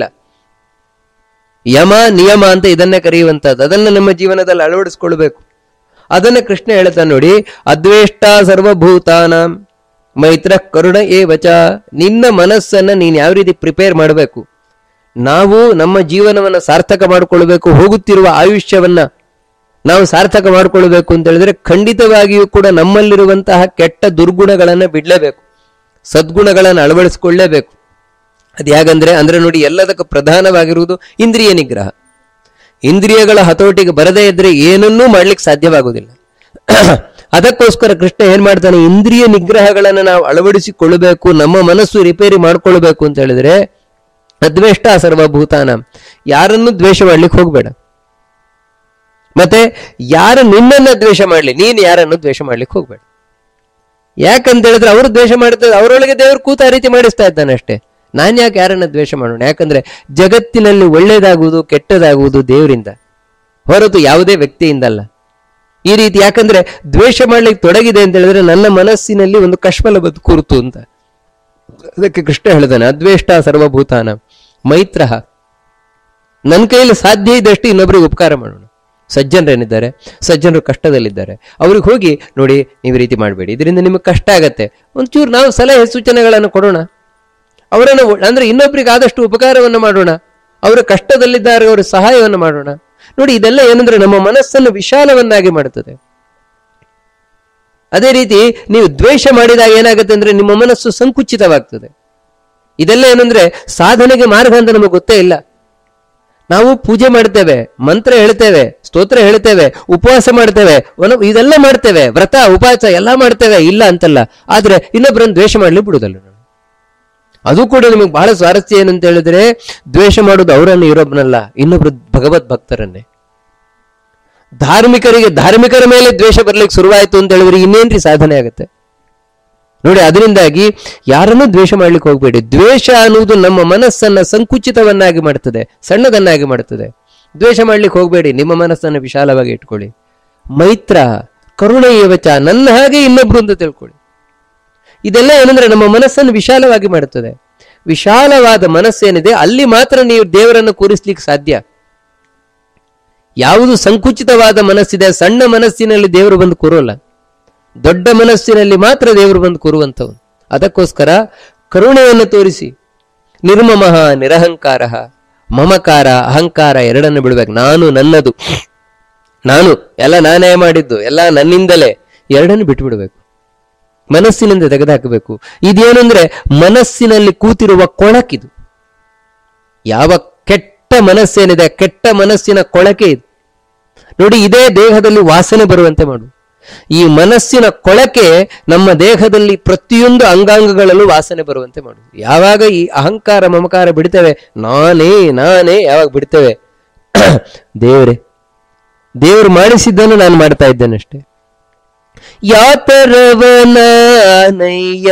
ಯಮ ನಿಯಮ ಅಂತ ಇದನ್ನೇ ಕರೆಯುವಂತದ್ದು ಅದನ್ನ ನಮ್ಮ ಜೀವನದಲ್ಲಿ ಅಳವಡಿಸ್ಕೊಳ್ಬೇಕು ಅದನ್ನ ಕೃಷ್ಣ ಹೇಳ್ತಾ ನೋಡಿ ಅದ್ವೇಷ್ಟ ಸರ್ವಭೂತಾನ ಮೈತ್ರ ಕರುಣ ಏ ವಚ ನಿನ್ನ ಮನಸ್ಸನ್ನ ನೀನ್ ಯಾವ ರೀತಿ ಪ್ರಿಪೇರ್ ಮಾಡಬೇಕು ನಾವು ನಮ್ಮ ಜೀವನವನ್ನ ಸಾರ್ಥಕ ಮಾಡಿಕೊಳ್ಬೇಕು ಹೋಗುತ್ತಿರುವ ಆಯುಷ್ಯವನ್ನ ನಾವು ಸಾರ್ಥಕ ಮಾಡಿಕೊಳ್ಬೇಕು ಅಂತ ಹೇಳಿದ್ರೆ ಖಂಡಿತವಾಗಿಯೂ ಕೂಡ ನಮ್ಮಲ್ಲಿರುವಂತಹ ಕೆಟ್ಟ ದುರ್ಗುಣಗಳನ್ನ ಬಿಡ್ಲೇಬೇಕು ಸದ್ಗುಣಗಳನ್ನು ಅಳವಡಿಸ್ಕೊಳ್ಳೇಬೇಕು ಅದು ಹೇಗಂದ್ರೆ ಅಂದ್ರೆ ನೋಡಿ ಎಲ್ಲದಕ್ಕೂ ಪ್ರಧಾನವಾಗಿರುವುದು ಇಂದ್ರಿಯ ನಿಗ್ರಹ ಇಂದ್ರಿಯಗಳ ಹತೋಟಿಗೆ ಬರದೇ ಇದ್ರೆ ಏನನ್ನೂ ಮಾಡ್ಲಿಕ್ಕೆ ಸಾಧ್ಯವಾಗುವುದಿಲ್ಲ ಅದಕ್ಕೋಸ್ಕರ ಕೃಷ್ಣ ಏನ್ ಮಾಡ್ತಾನೆ ಇಂದ್ರಿಯ ನಿಗ್ರಹಗಳನ್ನು ನಾವು ಅಳವಡಿಸಿಕೊಳ್ಳಬೇಕು ನಮ್ಮ ಮನಸ್ಸು ರಿಪೇರಿ ಮಾಡ್ಕೊಳ್ಬೇಕು ಅಂತ ಹೇಳಿದ್ರೆ ಅದ್ವೇಷ್ಟ ಸರ್ವಭೂತಾನ ಯಾರನ್ನು ದ್ವೇಷ ಮಾಡ್ಲಿಕ್ಕೆ ಹೋಗ್ಬೇಡ ಮತ್ತೆ ಯಾರು ನಿನ್ನನ್ನ ದ್ವೇಷ ಮಾಡ್ಲಿ ನೀನು ಯಾರನ್ನು ದ್ವೇಷ ಮಾಡ್ಲಿಕ್ಕೆ ಹೋಗ್ಬೇಡ ಯಾಕಂತ ಹೇಳಿದ್ರೆ ಅವರು ದ್ವೇಷ ಮಾಡ್ತಾರೆ ಅವರೊಳಗೆ ದೇವರು ಕೂತ ಆ ರೀತಿ ಮಾಡಿಸ್ತಾ ಇದ್ದಾನೆ ಅಷ್ಟೇ ನಾನು ಯಾಕೆ ಯಾರನ್ನ ದ್ವೇಷ ಮಾಡೋಣ ಯಾಕಂದ್ರೆ ಜಗತ್ತಿನಲ್ಲಿ ಒಳ್ಳೇದಾಗುವುದು ಕೆಟ್ಟದಾಗುವುದು ದೇವರಿಂದ ಹೊರತು ಯಾವುದೇ ವ್ಯಕ್ತಿಯಿಂದಲ್ಲ ಈ ರೀತಿ ಯಾಕಂದ್ರೆ ದ್ವೇಷ ಮಾಡ್ಲಿಕ್ಕೆ ತೊಡಗಿದೆ ಅಂತ ಹೇಳಿದ್ರೆ ನನ್ನ ಮನಸ್ಸಿನಲ್ಲಿ ಒಂದು ಕಶ್ಮಲ ಬದು ಕೂರ್ತು ಅಂತ ಅದಕ್ಕೆ ಕೃಷ್ಣ ಹೇಳಿದಾನೆ ಅದ್ವೇಷ್ಟ ಸರ್ವಭೂತಾನ ಮೈತ್ರ ನನ್ನ ಕೈಯಲ್ಲಿ ಸಾಧ್ಯ ಇದ್ದಷ್ಟು ಇನ್ನೊಬ್ಬರಿಗೆ ಉಪಕಾರ ಮಾಡೋಣ ಸಜ್ಜನರೇನಿದ್ದಾರೆ ಸಜ್ಜನರು ಕಷ್ಟದಲ್ಲಿದ್ದಾರೆ ಅವ್ರಿಗೆ ಹೋಗಿ ನೋಡಿ ನೀವು ಈ ರೀತಿ ಮಾಡಬೇಡಿ ಇದರಿಂದ ನಿಮಗೆ ಕಷ್ಟ ಆಗತ್ತೆ ಒಂಚೂರು ನಾವು ಸಲಹೆ ಸೂಚನೆಗಳನ್ನು ಕೊಡೋಣ ಅವರನ್ನು ಒ- ಅಂದ್ರೆ ಇನ್ನೊಬ್ಬರಿಗೆ ಆದಷ್ಟು ಉಪಕಾರವನ್ನು ಮಾಡೋಣ ಅವರ ಕಷ್ಟದಲ್ಲಿದ್ದಾರೆ ಅವರ ಸಹಾಯವನ್ನು ಮಾಡೋಣ ನೋಡಿ ಇದೆಲ್ಲ ಏನಂದ್ರೆ ನಮ್ಮ ಮನಸ್ಸನ್ನು ವಿಶಾಲವನ್ನಾಗಿ ಮಾಡುತ್ತದೆ ಅದೇ ರೀತಿ ನೀವು ದ್ವೇಷ ಮಾಡಿದಾಗ ಏನಾಗುತ್ತೆ ಅಂದ್ರೆ ನಿಮ್ಮ ಮನಸ್ಸು ಸಂಕುಚಿತವಾಗ್ತದೆ ಇದೆಲ್ಲ ಏನಂದ್ರೆ ಸಾಧನೆಗೆ ಮಾರ್ಗ ಅಂತ ನಮಗೆ ಗೊತ್ತೇ ಇಲ್ಲ ನಾವು ಪೂಜೆ ಮಾಡ್ತೇವೆ ಮಂತ್ರ ಹೇಳ್ತೇವೆ ಸ್ತೋತ್ರ ಹೇಳ್ತೇವೆ ಉಪವಾಸ ಮಾಡ್ತೇವೆ ಒನ- ಇದೆಲ್ಲ ಮಾಡ್ತೇವೆ ವ್ರತ ಉಪವಾಸ ಎಲ್ಲ ಮಾಡ್ತೇವೆ ಇಲ್ಲ ಅಂತಲ್ಲ ಆದ್ರೆ ಇನ್ನೊಬ್ಬರನ್ನು ದ್ವೇಷ ಮಾಡ್ಲಿ ಬಿಡುದಲ್ಲ ನಾವು ಅದು ಕೂಡ ನಿಮಗೆ ಬಹಳ ಸ್ವಾರಸ್ಯ ಏನಂತ ಹೇಳಿದ್ರೆ ದ್ವೇಷ ಮಾಡೋದು ಅವರನ್ನು ಇರೋಬ್ನಲ್ಲ ಇನ್ನೊಬ್ರು ಭಗವದ್ ಭಕ್ತರನ್ನೇ ಧಾರ್ಮಿಕರಿಗೆ ಧಾರ್ಮಿಕರ ಮೇಲೆ ದ್ವೇಷ ಬರ್ಲಿಕ್ಕೆ ಶುರುವಾಯಿತು ಅಂತ ಹೇಳಿದ್ರೆ ಇನ್ನೇನ್ರಿ ಸಾಧನೆ ಆಗುತ್ತೆ ನೋಡಿ ಅದರಿಂದಾಗಿ ಯಾರನ್ನೂ ದ್ವೇಷ ಮಾಡ್ಲಿಕ್ಕೆ ಹೋಗ್ಬೇಡಿ ದ್ವೇಷ ಅನ್ನುವುದು ನಮ್ಮ ಮನಸ್ಸನ್ನ ಸಂಕುಚಿತವನ್ನಾಗಿ ಮಾಡುತ್ತದೆ ಸಣ್ಣದನ್ನಾಗಿ ಮಾಡುತ್ತದೆ ದ್ವೇಷ ಮಾಡ್ಲಿಕ್ಕೆ ಹೋಗ್ಬೇಡಿ ನಿಮ್ಮ ಮನಸ್ಸನ್ನು ವಿಶಾಲವಾಗಿ ಇಟ್ಕೊಳ್ಳಿ ಮೈತ್ರ ಕರುಣೆ ವಚ ನನ್ನ ಹಾಗೆ ಇನ್ನೊಬ್ರು ಅಂತ ತಿಳ್ಕೊಳ್ಳಿ ಇದೆಲ್ಲ ಏನಂದ್ರೆ ನಮ್ಮ ಮನಸ್ಸನ್ನು ವಿಶಾಲವಾಗಿ ಮಾಡುತ್ತದೆ ವಿಶಾಲವಾದ ಮನಸ್ಸೇನಿದೆ ಅಲ್ಲಿ ಮಾತ್ರ ನೀವು ದೇವರನ್ನು ಕೂರಿಸ್ಲಿಕ್ಕೆ ಸಾಧ್ಯ ಯಾವುದು ಸಂಕುಚಿತವಾದ ಮನಸ್ಸಿದೆ ಸಣ್ಣ ಮನಸ್ಸಿನಲ್ಲಿ ದೇವರು ಬಂದು ಕೂರೋಲ್ಲ ದೊಡ್ಡ ಮನಸ್ಸಿನಲ್ಲಿ ಮಾತ್ರ ದೇವರು ಬಂದು ಕೂರುವಂಥವನು ಅದಕ್ಕೋಸ್ಕರ ಕರುಣೆಯನ್ನು ತೋರಿಸಿ ನಿರ್ಮಮಃ ನಿರಹಂಕಾರ ಮಮಕಾರ ಅಹಂಕಾರ ಎರಡನ್ನು ಬಿಡಬೇಕು ನಾನು ನನ್ನದು ನಾನು ಎಲ್ಲ ನಾನೇ ಮಾಡಿದ್ದು ಎಲ್ಲ ನನ್ನಿಂದಲೇ ಎರಡನ್ನು ಬಿಟ್ಟುಬಿಡಬೇಕು ಮನಸ್ಸಿನಿಂದ ತೆಗೆದುಹಾಕಬೇಕು ಇದೇನೆಂದ್ರೆ ಮನಸ್ಸಿನಲ್ಲಿ ಕೂತಿರುವ ಕೊಳಕಿದು ಯಾವ ಕೆಟ್ಟ ಮನಸ್ಸೇನಿದೆ ಕೆಟ್ಟ ಮನಸ್ಸಿನ ಕೊಳಕೆ ಇದು ನೋಡಿ ಇದೇ ದೇಹದಲ್ಲಿ ವಾಸನೆ ಬರುವಂತೆ ಮಾಡು ಈ ಮನಸ್ಸಿನ ಕೊಳಕೆ ನಮ್ಮ ದೇಹದಲ್ಲಿ ಪ್ರತಿಯೊಂದು ಅಂಗಾಂಗಗಳಲ್ಲೂ ವಾಸನೆ ಬರುವಂತೆ ಮಾಡು ಯಾವಾಗ ಈ ಅಹಂಕಾರ ಮಮಕಾರ ಬಿಡ್ತೇವೆ ನಾನೇ ನಾನೇ ಯಾವಾಗ ಬಿಡ್ತೇವೆ ದೇವರೇ ದೇವರು ಮಾಡಿಸಿದ್ದನ್ನು ನಾನು ಮಾಡ್ತಾ ಇದ್ದೇನೆ ಅಷ್ಟೇ ಯಾತರವನಯ್ಯ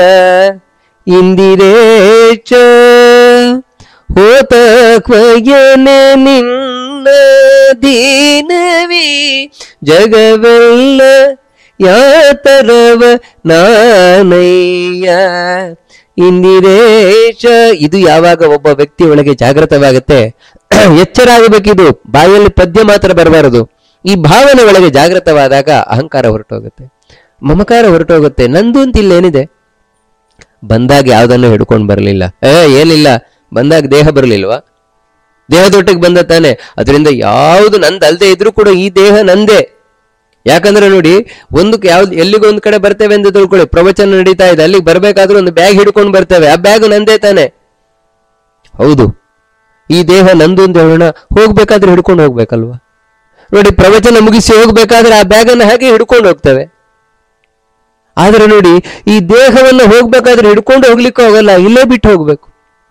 ಇಂದಿರೇಚ ಹೋತ ಕ್ವಯನೆ ನಿನ್ನ ದೀನವಿ ಜಗವೆಲ್ಲ ಯಾತರವ ನಾನಯ್ಯ ಇಂದಿರೇಶ ಇದು ಯಾವಾಗ ಒಬ್ಬ ವ್ಯಕ್ತಿ ಒಳಗೆ ಜಾಗೃತವಾಗುತ್ತೆ ಎಚ್ಚರ ಆಗಬೇಕಿದು ಬಾಯಲ್ಲಿ ಪದ್ಯ ಮಾತ್ರ ಬರಬಾರದು ಈ ಭಾವನೆ ಒಳಗೆ ಜಾಗೃತವಾದಾಗ ಅಹಂಕಾರ ಹೊರಟೋಗುತ್ತೆ ಮಮಕಾರ ಹೊರಟೋಗುತ್ತೆ ನಂದು ಅಂತ ಇಲ್ಲೇನಿದೆ ಬಂದಾಗ ಯಾವ್ದನ್ನು ಹಿಡ್ಕೊಂಡು ಬರಲಿಲ್ಲ ಏ ಏನಿಲ್ಲ ಬಂದಾಗ ದೇಹ ಬರಲಿಲ್ವಾ ದೇಹದೊಟ್ಟಿಗೆ ಬಂದ ತಾನೆ ಅದರಿಂದ ಯಾವುದು ನಂದಲ್ದೇ ಇದ್ರೂ ಕೂಡ ಈ ದೇಹ ನಂದೇ ಯಾಕಂದ್ರೆ ನೋಡಿ ಒಂದು ಯಾವ್ದು ಎಲ್ಲಿಗೂ ಒಂದ್ ಕಡೆ ಬರ್ತೇವೆ ಅಂತ ತಿಳ್ಕೊಳ್ಳಿ ಪ್ರವಚನ ನಡೀತಾ ಇದೆ ಅಲ್ಲಿಗೆ ಬರ್ಬೇಕಾದ್ರೂ ಒಂದು ಬ್ಯಾಗ್ ಹಿಡ್ಕೊಂಡು ಬರ್ತೇವೆ ಆ ಬ್ಯಾಗ್ ನಂದೇ ತಾನೆ ಹೌದು ಈ ದೇಹ ನಂದು ಅಂತ ಹೇಳೋಣ ಹೋಗ್ಬೇಕಾದ್ರೆ ಹಿಡ್ಕೊಂಡು ಹೋಗ್ಬೇಕಲ್ವಾ ನೋಡಿ ಪ್ರವಚನ ಮುಗಿಸಿ ಹೋಗ್ಬೇಕಾದ್ರೆ ಆ ಬ್ಯಾಗ್ ಅನ್ನು ಹಾಗೆ ಹಿಡ್ಕೊಂಡು ಹೋಗ್ತೇವೆ ಆದ್ರೆ ನೋಡಿ ಈ ದೇಹವನ್ನು ಹೋಗ್ಬೇಕಾದ್ರೆ ಹಿಡ್ಕೊಂಡು ಹೋಗ್ಲಿಕ್ಕೆ ಹೋಗಲ್ಲ ಇಲ್ಲೇ ಬಿಟ್ಟು ಹೋಗ್ಬೇಕು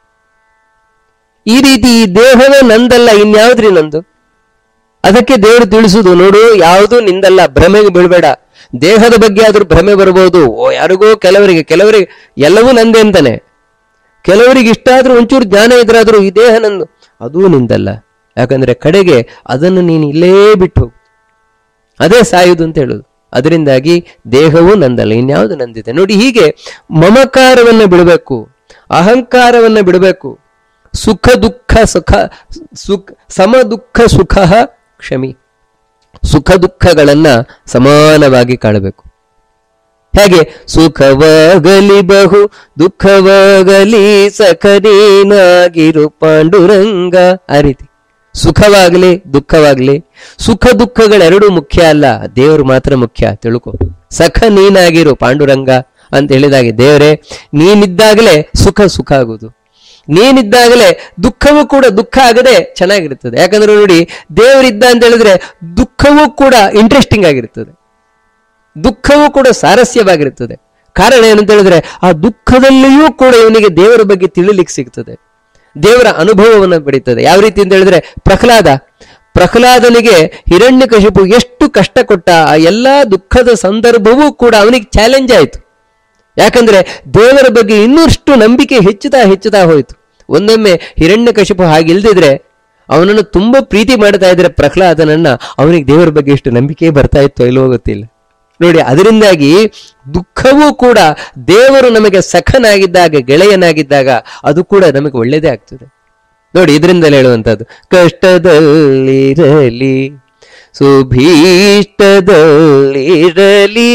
ಈ ರೀತಿ ಈ ದೇಹವೇ ನಂದಲ್ಲ ಇನ್ಯಾವ್ದ್ರಿ ನಂದು ಅದಕ್ಕೆ ದೇವರು ತಿಳಿಸುದು ನೋಡು ಯಾವುದು ನಿಂದಲ್ಲ ಭ್ರಮೆಗೆ ಬೀಳ್ಬೇಡ ದೇಹದ ಬಗ್ಗೆ ಆದ್ರೂ ಭ್ರಮೆ ಬರಬಹುದು ಓ ಯಾರಿಗೋ ಕೆಲವರಿಗೆ ಕೆಲವರಿಗೆ ಎಲ್ಲವೂ ನಂದೆ ಅಂತಾನೆ ಕೆಲವರಿಗೆ ಇಷ್ಟ ಆದ್ರೂ ಒಂಚೂರು ಜ್ಞಾನ ಇದ್ರಾದ್ರೂ ಈ ದೇಹ ನಂದು ಅದೂ ನಿಂದಲ್ಲ ಯಾಕಂದ್ರೆ ಕಡೆಗೆ ಅದನ್ನು ನೀನು ಇಲ್ಲೇ ಬಿಟ್ಟು ಹೋಗು ಅದೇ ಸಾಯುದು ಅಂತ ಹೇಳುದು ಅದರಿಂದಾಗಿ ದೇಹವೂ ನಂದಲ್ಲ ಇನ್ಯಾವುದು ನಂದಿದೆ ನೋಡಿ ಹೀಗೆ ಮಮಕಾರವನ್ನ ಬಿಡಬೇಕು ಅಹಂಕಾರವನ್ನ ಬಿಡಬೇಕು ಸುಖ ದುಃಖ ಸುಖ ಸುಖ ಸಮ ದುಃಖ ಸುಖ ಕ್ಷಮಿ ಸುಖ ದುಃಖಗಳನ್ನ ಸಮಾನವಾಗಿ ಕಾಣಬೇಕು ಹೇಗೆ ಸುಖವಾಗಲಿ ಬಹು ದುಃಖವಾಗಲಿ ಸಖನೇನಾಗಿರು ಪಾಂಡುರಂಗ ಆ ರೀತಿ ಸುಖವಾಗಲಿ ದುಃಖವಾಗಲಿ ಸುಖ ದುಃಖಗಳೆರಡೂ ಮುಖ್ಯ ಅಲ್ಲ ದೇವರು ಮಾತ್ರ ಮುಖ್ಯ ತಿಳ್ಕೊ ಸಖ ನೀನಾಗಿರು ಪಾಂಡುರಂಗ ಅಂತ ಹೇಳಿದಾಗೆ ದೇವರೇ ನೀನಿದ್ದಾಗಲೇ ಸುಖ ಸುಖ ಆಗುವುದು ನೀನಿದ್ದಾಗಲೇ ದುಃಖವೂ ಕೂಡ ದುಃಖ ಆಗದೆ ಚೆನ್ನಾಗಿರುತ್ತದೆ ಯಾಕಂದ್ರೆ ನೋಡಿ ದೇವರಿದ್ದ ಅಂತ ಹೇಳಿದ್ರೆ ದುಃಖವೂ ಕೂಡ ಇಂಟ್ರೆಸ್ಟಿಂಗ್ ಆಗಿರುತ್ತದೆ ದುಃಖವೂ ಕೂಡ ಸಾರಸ್ಯವಾಗಿರುತ್ತದೆ ಕಾರಣ ಏನಂತ ಹೇಳಿದ್ರೆ ಆ ದುಃಖದಲ್ಲಿಯೂ ಕೂಡ ಇವನಿಗೆ ದೇವರ ಬಗ್ಗೆ ತಿಳಿಲಿಕ್ಕೆ ಸಿಗ್ತದೆ ದೇವರ ಅನುಭವವನ್ನು ಪಡೀತದೆ ಯಾವ ರೀತಿ ಅಂತ ಹೇಳಿದ್ರೆ ಪ್ರಹ್ಲಾದ ಪ್ರಹ್ಲಾದನಿಗೆ ಹಿರಣ್ಯಕಶಿಪು ಎಷ್ಟು ಕಷ್ಟ ಕೊಟ್ಟ ಆ ಎಲ್ಲಾ ದುಃಖದ ಸಂದರ್ಭವೂ ಕೂಡ ಅವನಿಗೆ ಚಾಲೆಂಜ್ ಆಯಿತು ಯಾಕಂದ್ರೆ ದೇವರ ಬಗ್ಗೆ ಇನ್ನಷ್ಟು ನಂಬಿಕೆ ಹೆಚ್ಚುತ್ತಾ ಹೆಚ್ಚುತ್ತಾ ಹೋಯಿತು ಒಂದೊಮ್ಮೆ ಹಿರಣ್ಯಕಶಿಪು ಹಾಗಿಲ್ದಿದ್ರೆ ಅವನನ್ನು ತುಂಬಾ ಪ್ರೀತಿ ಮಾಡ್ತಾ ಇದ್ರೆ ಪ್ರಹ್ಲಾದನನ್ನ ಅವನಿಗೆ ದೇವರ ಬಗ್ಗೆ ಎಷ್ಟು ನಂಬಿಕೆ ಬರ್ತಾ ಇತ್ತು ಇಲ್ಲವೋ ಗೊತ್ತಿಲ್ಲ ನೋಡಿ ಅದರಿಂದಾಗಿ ದುಃಖವೂ ಕೂಡ ದೇವರು ನಮಗೆ ಸಖನಾಗಿದ್ದಾಗ ಗೆಳೆಯನಾಗಿದ್ದಾಗ ಅದು ಕೂಡ ನಮಗೆ ಒಳ್ಳೇದೇ ಆಗ್ತದೆ ನೋಡಿ ಇದರಿಂದಲೇ ಹೇಳುವಂತದ್ದು ಕಷ್ಟದಲ್ಲಿರಲಿ ಸುಭೀಷ್ಟದಲ್ಲಿರಲಿ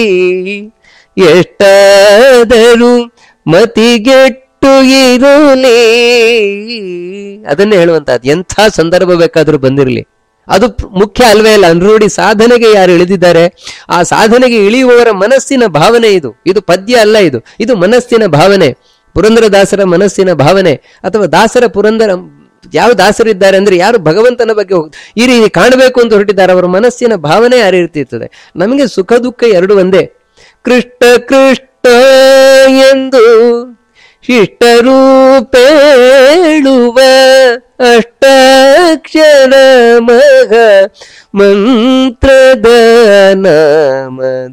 ಎಷ್ಟಾದರೂ ಮತಿಗೆಟ್ಟು ಇರಲಿ ಅದನ್ನೇ ಹೇಳುವಂತಹದ್ದು ಎಂಥ ಸಂದರ್ಭ ಬೇಕಾದರೂ ಬಂದಿರಲಿ ಅದು ಪ್ರ- ಮುಖ್ಯ ಅಲ್ವೇ ಅಲ್ಲ ಅಂದ್ರೆ ನೋಡಿ ಸಾಧನೆಗೆ ಯಾರು ಇಳಿದಿದ್ದಾರೆ ಆ ಸಾಧನೆಗೆ ಇಳಿಯುವವರ ಮನಸ್ಸಿನ ಭಾವನೆ ಇದು ಇದು ಪದ್ಯ ಅಲ್ಲ ಇದು ಇದು ಮನಸ್ಸಿನ ಭಾವನೆ ಪುರಂದರ ದಾಸರ ಮನಸ್ಸಿನ ಭಾವನೆ ಅಥವಾ ದಾಸರ ಪುರಂದರ ಯಾವ ದಾಸರಿದ್ದಾರೆ ಅಂದ್ರೆ ಯಾರು ಭಗವಂತನ ಬಗ್ಗೆ ಹೋಗ್- ಈ ರೀತಿ ಕಾಣಬೇಕು ಅಂತ ಹೊರಟಿದ್ದಾರೆ ಅವರ ಮನಸ್ಸಿನ ಭಾವನೆ ಆ ರೀತಿ ಇರ್ತದೆ ನಮಗೆ ಸುಖ ದುಃಖ ಎರಡು ಒಂದೇ ಕೃಷ್ಣ ಕೃಷ್ಣ ಎಂದು ಶಿಷ್ಟರೂಪೇಳುವ ಅಷ್ಟಾಕ್ಷರ ಮಗ ಮಂತ್ರದ ನಾಮದ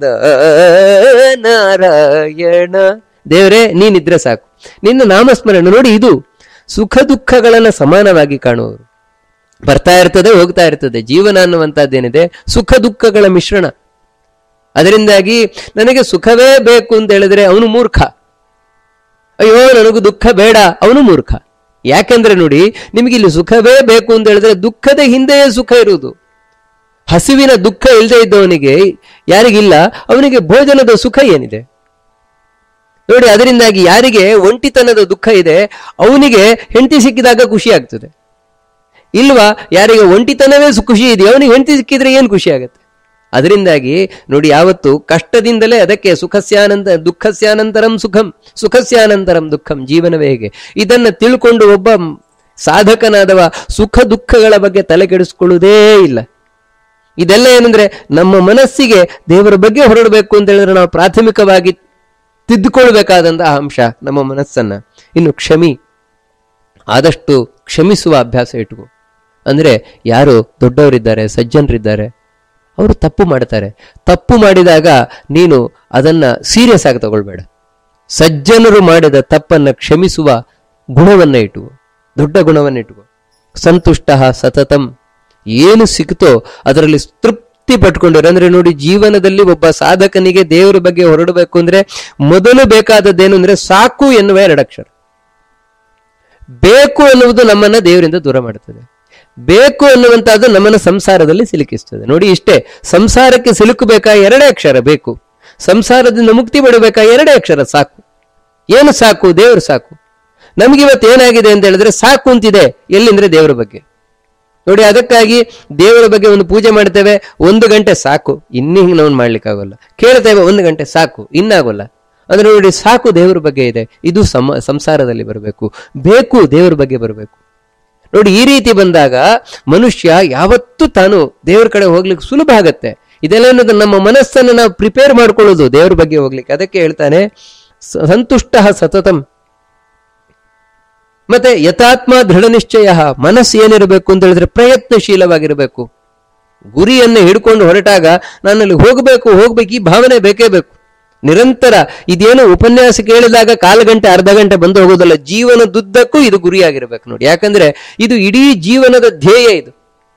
ನಾರಾಯಣ ದೇವರೇ ನೀನಿದ್ರೆ ಸಾಕು ನಿನ್ನ ನಾಮಸ್ಮರಣೆ ನೋಡಿ ಇದು ಸುಖ ದುಃಖಗಳನ್ನ ಸಮಾನವಾಗಿ ಕಾಣುವರು ಬರ್ತಾ ಇರ್ತದೆ ಹೋಗ್ತಾ ಇರ್ತದೆ ಜೀವನ ಅನ್ನುವಂಥದ್ದೇನಿದೆ ಸುಖ ದುಃಖಗಳ ಮಿಶ್ರಣ ಅದರಿಂದಾಗಿ ನನಗೆ ಸುಖವೇ ಬೇಕು ಅಂತ ಹೇಳಿದ್ರೆ ಅವನು ಮೂರ್ಖ ಅಯ್ಯೋ ನನಗೂ ದುಃಖ ಬೇಡ ಅವನು ಮೂರ್ಖ ಯಾಕೆಂದ್ರೆ ನೋಡಿ ನಿಮಗೆ ಇಲ್ಲಿ ಸುಖವೇ ಬೇಕು ಅಂತ ಹೇಳಿದ್ರೆ ದುಃಖದ ಹಿಂದೆಯೇ ಸುಖ ಇರುವುದು ಹಸಿವಿನ ದುಃಖ ಇಲ್ಲದೆ ಇದ್ದವನಿಗೆ ಯಾರಿಗಿಲ್ಲ ಅವನಿಗೆ ಭೋಜನದ ಸುಖ ಏನಿದೆ ನೋಡಿ ಅದರಿಂದಾಗಿ ಯಾರಿಗೆ ಒಂಟಿತನದ ದುಃಖ ಇದೆ ಅವನಿಗೆ ಹೆಂಡತಿ ಸಿಕ್ಕಿದಾಗ ಖುಷಿ ಆಗ್ತದೆ ಇಲ್ವಾ ಯಾರಿಗೆ ಒಂಟಿತನವೇ ಸು- ಖುಷಿ ಇದೆ ಅವನಿಗೆ ಹೆಂಡತಿ ಸಿಕ್ಕಿದ್ರೆ ಏನು ಖುಷಿ ಆಗುತ್ತೆ ಅದರಿಂದಾಗಿ ನೋಡಿ ಯಾವತ್ತು ಕಷ್ಟದಿಂದಲೇ ಅದಕ್ಕೆ ಸುಖಸ್ಯಾನಂತ ದುಃಖಸ್ಯಾನಂತರಂ ಸುಖಂ ಸುಖಸ್ಯಾನಂತರಂ ದುಃಖಂ ಜೀವನವೇ ಹೇಗೆ ಇದನ್ನ ತಿಳ್ಕೊಂಡು ಒಬ್ಬ ಸಾಧಕನಾದವ ಸುಖ ದುಃಖಗಳ ಬಗ್ಗೆ ತಲೆ ಕೆಡಿಸ್ಕೊಳ್ಳುವುದೇ ಇಲ್ಲ ಇದೆಲ್ಲ ಏನಂದ್ರೆ ನಮ್ಮ ಮನಸ್ಸಿಗೆ ದೇವರ ಬಗ್ಗೆ ಹೊರಡಬೇಕು ಅಂತ ಹೇಳಿದ್ರೆ ನಾವು ಪ್ರಾಥಮಿಕವಾಗಿ ತಿದ್ದುಕೊಳ್ಬೇಕಾದಂತಹ ಅಂಶ ನಮ್ಮ ಮನಸ್ಸನ್ನ ಇನ್ನು ಕ್ಷಮಿ ಆದಷ್ಟು ಕ್ಷಮಿಸುವ ಅಭ್ಯಾಸ ಇಟ್ಕೋ ಅಂದ್ರೆ ಯಾರು ದೊಡ್ಡವರಿದ್ದಾರೆ ಸಜ್ಜನರಿದ್ದಾರೆ ಅವರು ತಪ್ಪು ಮಾಡ್ತಾರೆ ತಪ್ಪು ಮಾಡಿದಾಗ ನೀನು ಅದನ್ನ ಸೀರಿಯಸ್ ಆಗಿ ತಗೊಳ್ಬೇಡ ಸಜ್ಜನರು ಮಾಡಿದ ತಪ್ಪನ್ನ ಕ್ಷಮಿಸುವ ಗುಣವನ್ನ ಇಟ್ಟುಕೋ ದೊಡ್ಡ ಗುಣವನ್ನ ಇಟ್ಟುಕೋ ಸಂತುಷ್ಟ ಸತತಂ ಏನು ಸಿಕ್ತೋ ಅದರಲ್ಲಿ ತೃಪ್ತಿ ಪಟ್ಕೊಂಡಿರೋ ಅಂದ್ರೆ ನೋಡಿ ಜೀವನದಲ್ಲಿ ಒಬ್ಬ ಸಾಧಕನಿಗೆ ದೇವರ ಬಗ್ಗೆ ಹೊರಡಬೇಕು ಅಂದ್ರೆ ಮೊದಲು ಬೇಕಾದದ್ದೇನು ಅಂದ್ರೆ ಸಾಕು ಎನ್ನುವ ಎರಡಕ್ಷರ ಬೇಕು ಅನ್ನುವುದು ನಮ್ಮನ್ನ ದೇವರಿಂದ ದೂರ ಮಾಡುತ್ತದೆ ಬೇಕು ಅನ್ನುವಂತಹದ್ದು ನಮ್ಮನ್ನ ಸಂಸಾರದಲ್ಲಿ ಸಿಲುಕಿಸ್ತದೆ ನೋಡಿ ಇಷ್ಟೇ ಸಂಸಾರಕ್ಕೆ ಸಿಲುಕಬೇಕಾ ಎರಡೇ ಅಕ್ಷರ ಬೇಕು ಸಂಸಾರದಿಂದ ಮುಕ್ತಿ ಪಡಬೇಕಾ ಎರಡೇ ಅಕ್ಷರ ಸಾಕು ಏನು ಸಾಕು ದೇವರು ಸಾಕು ನಮ್ಗೆ ಇವತ್ತು ಏನಾಗಿದೆ ಅಂತ ಹೇಳಿದ್ರೆ ಸಾಕು ಅಂತಿದೆ ಎಲ್ಲಿಂದ್ರೆ ದೇವರ ಬಗ್ಗೆ ನೋಡಿ ಅದಕ್ಕಾಗಿ ದೇವರ ಬಗ್ಗೆ ಒಂದು ಪೂಜೆ ಮಾಡ್ತೇವೆ ಒಂದು ಗಂಟೆ ಸಾಕು ಇನ್ನು ಹಿಂಗೆ ನಾವು ಮಾಡ್ಲಿಕ್ಕಾಗಲ್ಲ ಕೇಳ್ತೇವೆ ಒಂದು ಗಂಟೆ ಸಾಕು ಇನ್ನಾಗೋಲ್ಲ ಅಂದ್ರೆ ನೋಡಿ ಸಾಕು ದೇವರ ಬಗ್ಗೆ ಇದೆ ಇದು ಸಮ ಸಂಸಾರದಲ್ಲಿ ಬರಬೇಕು ಬೇಕು ದೇವರ ಬಗ್ಗೆ ಬರಬೇಕು ನೋಡಿ ಈ ರೀತಿ ಬಂದಾಗ ಮನುಷ್ಯ ಯಾವತ್ತೂ ತಾನು ದೇವರ ಕಡೆ ಹೋಗ್ಲಿಕ್ಕೆ ಸುಲಭ ಆಗತ್ತೆ ಇದೆಲ್ಲ ಅನ್ನೋದು ನಮ್ಮ ಮನಸ್ಸನ್ನು ನಾವು ಪ್ರಿಪೇರ್ ಮಾಡ್ಕೊಳ್ಳೋದು ದೇವರ ಬಗ್ಗೆ ಹೋಗ್ಲಿಕ್ಕೆ ಅದಕ್ಕೆ ಹೇಳ್ತಾನೆ ಸ- ಸಂತುಷ್ಟ ಸತತಂ ಮತ್ತೆ ಯಥಾತ್ಮ ದೃಢ ನಿಶ್ಚಯ ಮನಸ್ಸು ಏನಿರಬೇಕು ಅಂತ ಹೇಳಿದ್ರೆ ಪ್ರಯತ್ನಶೀಲವಾಗಿರಬೇಕು ಗುರಿಯನ್ನು ಹಿಡ್ಕೊಂಡು ಹೊರಟಾಗ ನಾನಲ್ಲಿ ಹೋಗಬೇಕು ಹೋಗ್ಬೇಕು ಈ ಭಾವನೆ ಬೇಕೇ ಬೇಕು ನಿರಂತರ ಇದೇನು ಉಪನ್ಯಾಸ ಕೇಳಿದಾಗ ಕಾಲು ಗಂಟೆ ಅರ್ಧ ಗಂಟೆ ಬಂದು ಹೋಗೋದಲ್ಲ ಜೀವನದುದ್ದಕ್ಕೂ ಇದು ಗುರಿಯಾಗಿರ್ಬೇಕು ನೋಡಿ ಯಾಕಂದ್ರೆ ಇದು ಇಡೀ ಜೀವನದ ಧ್ಯೇಯ ಇದು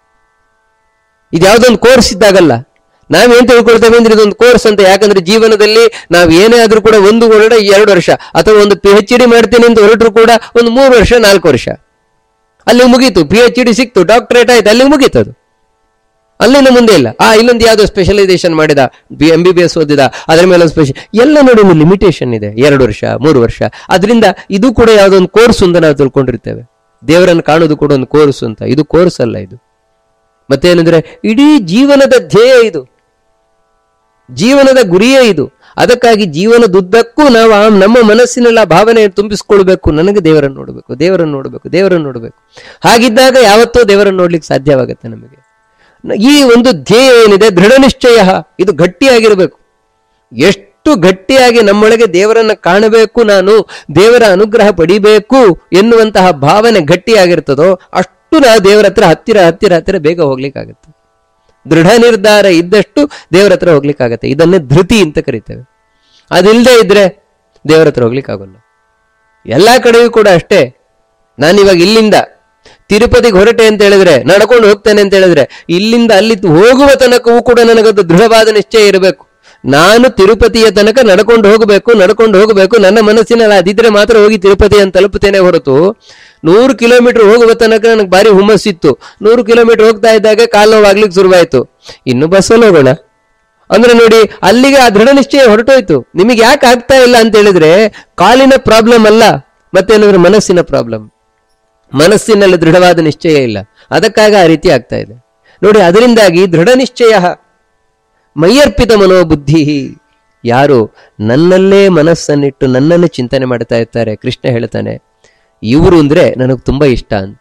ಇದು ಯಾವ್ದೊಂದು ಕೋರ್ಸ್ ಇದ್ದಾಗಲ್ಲ ನಾವೇನ್ ತಿಳ್ಕೊಳ್ತೇವೆ ಅಂದ್ರೆ ಇದೊಂದು ಕೋರ್ಸ್ ಅಂತ ಯಾಕಂದ್ರೆ ಜೀವನದಲ್ಲಿ ನಾವ್ ಏನೇ ಆದ್ರೂ ಕೂಡ ಒಂದು ಹೊರಡ ಎರಡು ವರ್ಷ ಅಥವಾ ಒಂದು ಪಿ ಎಚ್ ಡಿ ಮಾಡ್ತೀನಿ ಅಂತ ಹೊರಟರು ಕೂಡ ಒಂದು ಮೂರು ವರ್ಷ ನಾಲ್ಕು ವರ್ಷ ಅಲ್ಲಿ ಮುಗೀತು ಪಿ ಎಚ್ ಡಿ ಸಿಕ್ತು ಡಾಕ್ಟರೇಟ್ ಆಯ್ತು ಅಲ್ಲಿ ಮುಗೀತು ಅದು ಅಲ್ಲಿಂದ ಮುಂದೆ ಇಲ್ಲ ಆ ಇಲ್ಲೊಂದು ಯಾವ್ದೋ ಸ್ಪೆಷಲೈಸೇಷನ್ ಮಾಡಿದ B M B B S ಓದಿದ ಅದರ ಮೇಲೆ ಒಂದು ಸ್ಪೆಷಲ್ ಎಲ್ಲ ನೋಡಿ ಒಂದು ಲಿಮಿಟೇಷನ್ ಇದೆ ಎರಡು ವರ್ಷ ಮೂರು ವರ್ಷ ಅದರಿಂದ ಇದು ಕೂಡ ಯಾವುದೋ ಒಂದು ಕೋರ್ಸ್ ಅಂತ ನಾವು ತಿಳ್ಕೊಂಡಿರ್ತೇವೆ ದೇವರನ್ನು ಕಾಣೋದು ಕೂಡ ಒಂದು ಕೋರ್ಸ್ ಅಂತ ಇದು ಕೋರ್ಸ್ ಅಲ್ಲ ಇದು ಮತ್ತೇನಂದ್ರೆ ಇಡೀ ಜೀವನದ ಧ್ಯೇಯ ಇದು ಜೀವನದ ಗುರಿಯೇ ಇದು ಅದಕ್ಕಾಗಿ ಜೀವನದುದ್ದಕ್ಕೂ ನಾವು ಆ ನಮ್ಮ ಮನಸ್ಸಿನೆಲ್ಲ ಭಾವನೆ ತುಂಬಿಸ್ಕೊಳ್ಬೇಕು ನನಗೆ ದೇವರನ್ನು ನೋಡಬೇಕು ದೇವರನ್ನು ನೋಡಬೇಕು ದೇವರನ್ನು ನೋಡಬೇಕು ಹಾಗಿದ್ದಾಗ ಯಾವತ್ತೂ ದೇವರನ್ನು ನೋಡ್ಲಿಕ್ಕೆ ಸಾಧ್ಯವಾಗುತ್ತೆ ನಮಗೆ ನ- ಈ ಒಂದು ಧ್ಯೇಯ ಏನಿದೆ ದೃಢ ನಿಶ್ಚಯ ಇದು ಗಟ್ಟಿಯಾಗಿರಬೇಕು ಎಷ್ಟು ಗಟ್ಟಿಯಾಗಿ ನಮ್ಮೊಳಗೆ ದೇವರನ್ನ ಕಾಣಬೇಕು ನಾನು ದೇವರ ಅನುಗ್ರಹ ಪಡಿಬೇಕು ಎನ್ನುವಂತಹ ಭಾವನೆ ಗಟ್ಟಿಯಾಗಿರ್ತದೋ ಅಷ್ಟು ನಾವು ದೇವರ ಹತ್ರ ಹತ್ತಿರ ಹತ್ತಿರ ಹತ್ತಿರ ಬೇಗ ಹೋಗ್ಲಿಕ್ಕಾಗತ್ತೆ ದೃಢ ನಿರ್ಧಾರ ಇದ್ದಷ್ಟು ದೇವರ ಹತ್ರ ಹೋಗ್ಲಿಕ್ಕಾಗತ್ತೆ ಇದನ್ನೇ ಧೃತಿ ಅಂತ ಕರಿತೇವೆ ಅದಿಲ್ಲದೆ ಇದ್ರೆ ದೇವರ ಹತ್ರ ಹೋಗ್ಲಿಕ್ಕಾಗಲ್ಲ ಎಲ್ಲಾ ಕಡೆಯೂ ಕೂಡ ಅಷ್ಟೇ ನಾನಿವಾಗ ಇಲ್ಲಿಂದ ತಿರುಪತಿಗೆ ಹೊರಟೆ ಅಂತ ಹೇಳಿದ್ರೆ ನಡ್ಕೊಂಡು ಹೋಗ್ತೇನೆ ಅಂತ ಹೇಳಿದ್ರೆ ಇಲ್ಲಿಂದ ಅಲ್ಲಿ ಹೋಗುವ ತನಕವೂ ಕೂಡ ನನಗದು ದೃಢವಾದ ನಿಶ್ಚಯ ಇರಬೇಕು ನಾನು ತಿರುಪತಿಯ ತನಕ ನಡ್ಕೊಂಡು ಹೋಗಬೇಕು ನಡ್ಕೊಂಡು ಹೋಗಬೇಕು ನನ್ನ ಮನಸ್ಸಿನಲ್ಲಿ ಅದಿದ್ರೆ ಮಾತ್ರ ಹೋಗಿ ತಿರುಪತಿಯನ್ನು ತಲುಪುತ್ತೇನೆ ಹೊರತು ನೂರು ಕಿಲೋಮೀಟರ್ ಹೋಗುವ ತನಕ ನನಗೆ ಭಾರಿ ಹುಮ್ಮಸ್ಸಿತ್ತು ನೂರು ಕಿಲೋಮೀಟರ್ ಹೋಗ್ತಾ ಇದ್ದಾಗ ಕಾಲು ನೋವಾಗ್ಲಿಕ್ಕೆ ಶುರುವಾಯ್ತು ಇನ್ನು ಬಸ್ಸಲ್ಲಿ ಹೋಗೋಣ ಅಂದ್ರೆ ನೋಡಿ ಅಲ್ಲಿಗೆ ಆ ದೃಢ ನಿಶ್ಚಯ ಹೊರಟೋಯ್ತು ನಿಮಗೆ ಯಾಕೆ ಆಗ್ತಾ ಇಲ್ಲ ಅಂತ ಹೇಳಿದ್ರೆ ಕಾಲಿನ ಪ್ರಾಬ್ಲಮ್ ಅಲ್ಲ ಮತ್ತೇನಂದ್ರೆ ಮನಸ್ಸಿನ ಪ್ರಾಬ್ಲಮ್ ಮನಸ್ಸಿನಲ್ಲಿ ದೃಢವಾದ ನಿಶ್ಚಯ ಇಲ್ಲ ಅದಕ್ಕಾಗಿ ಆ ರೀತಿ ಆಗ್ತಾ ಇದೆ ನೋಡಿ ಅದರಿಂದಾಗಿ ದೃಢ ನಿಶ್ಚಯ ಮೈಯರ್ಪಿತ ಮನೋಬುದ್ಧಿ ಯಾರು ನನ್ನಲ್ಲೇ ಮನಸ್ಸನ್ನಿಟ್ಟು ನನ್ನನ್ನು ಚಿಂತನೆ ಮಾಡ್ತಾ ಇರ್ತಾರೆ ಕೃಷ್ಣ ಹೇಳ್ತಾನೆ ಇವರು ಅಂದ್ರೆ ನನಗೆ ತುಂಬಾ ಇಷ್ಟ ಅಂತ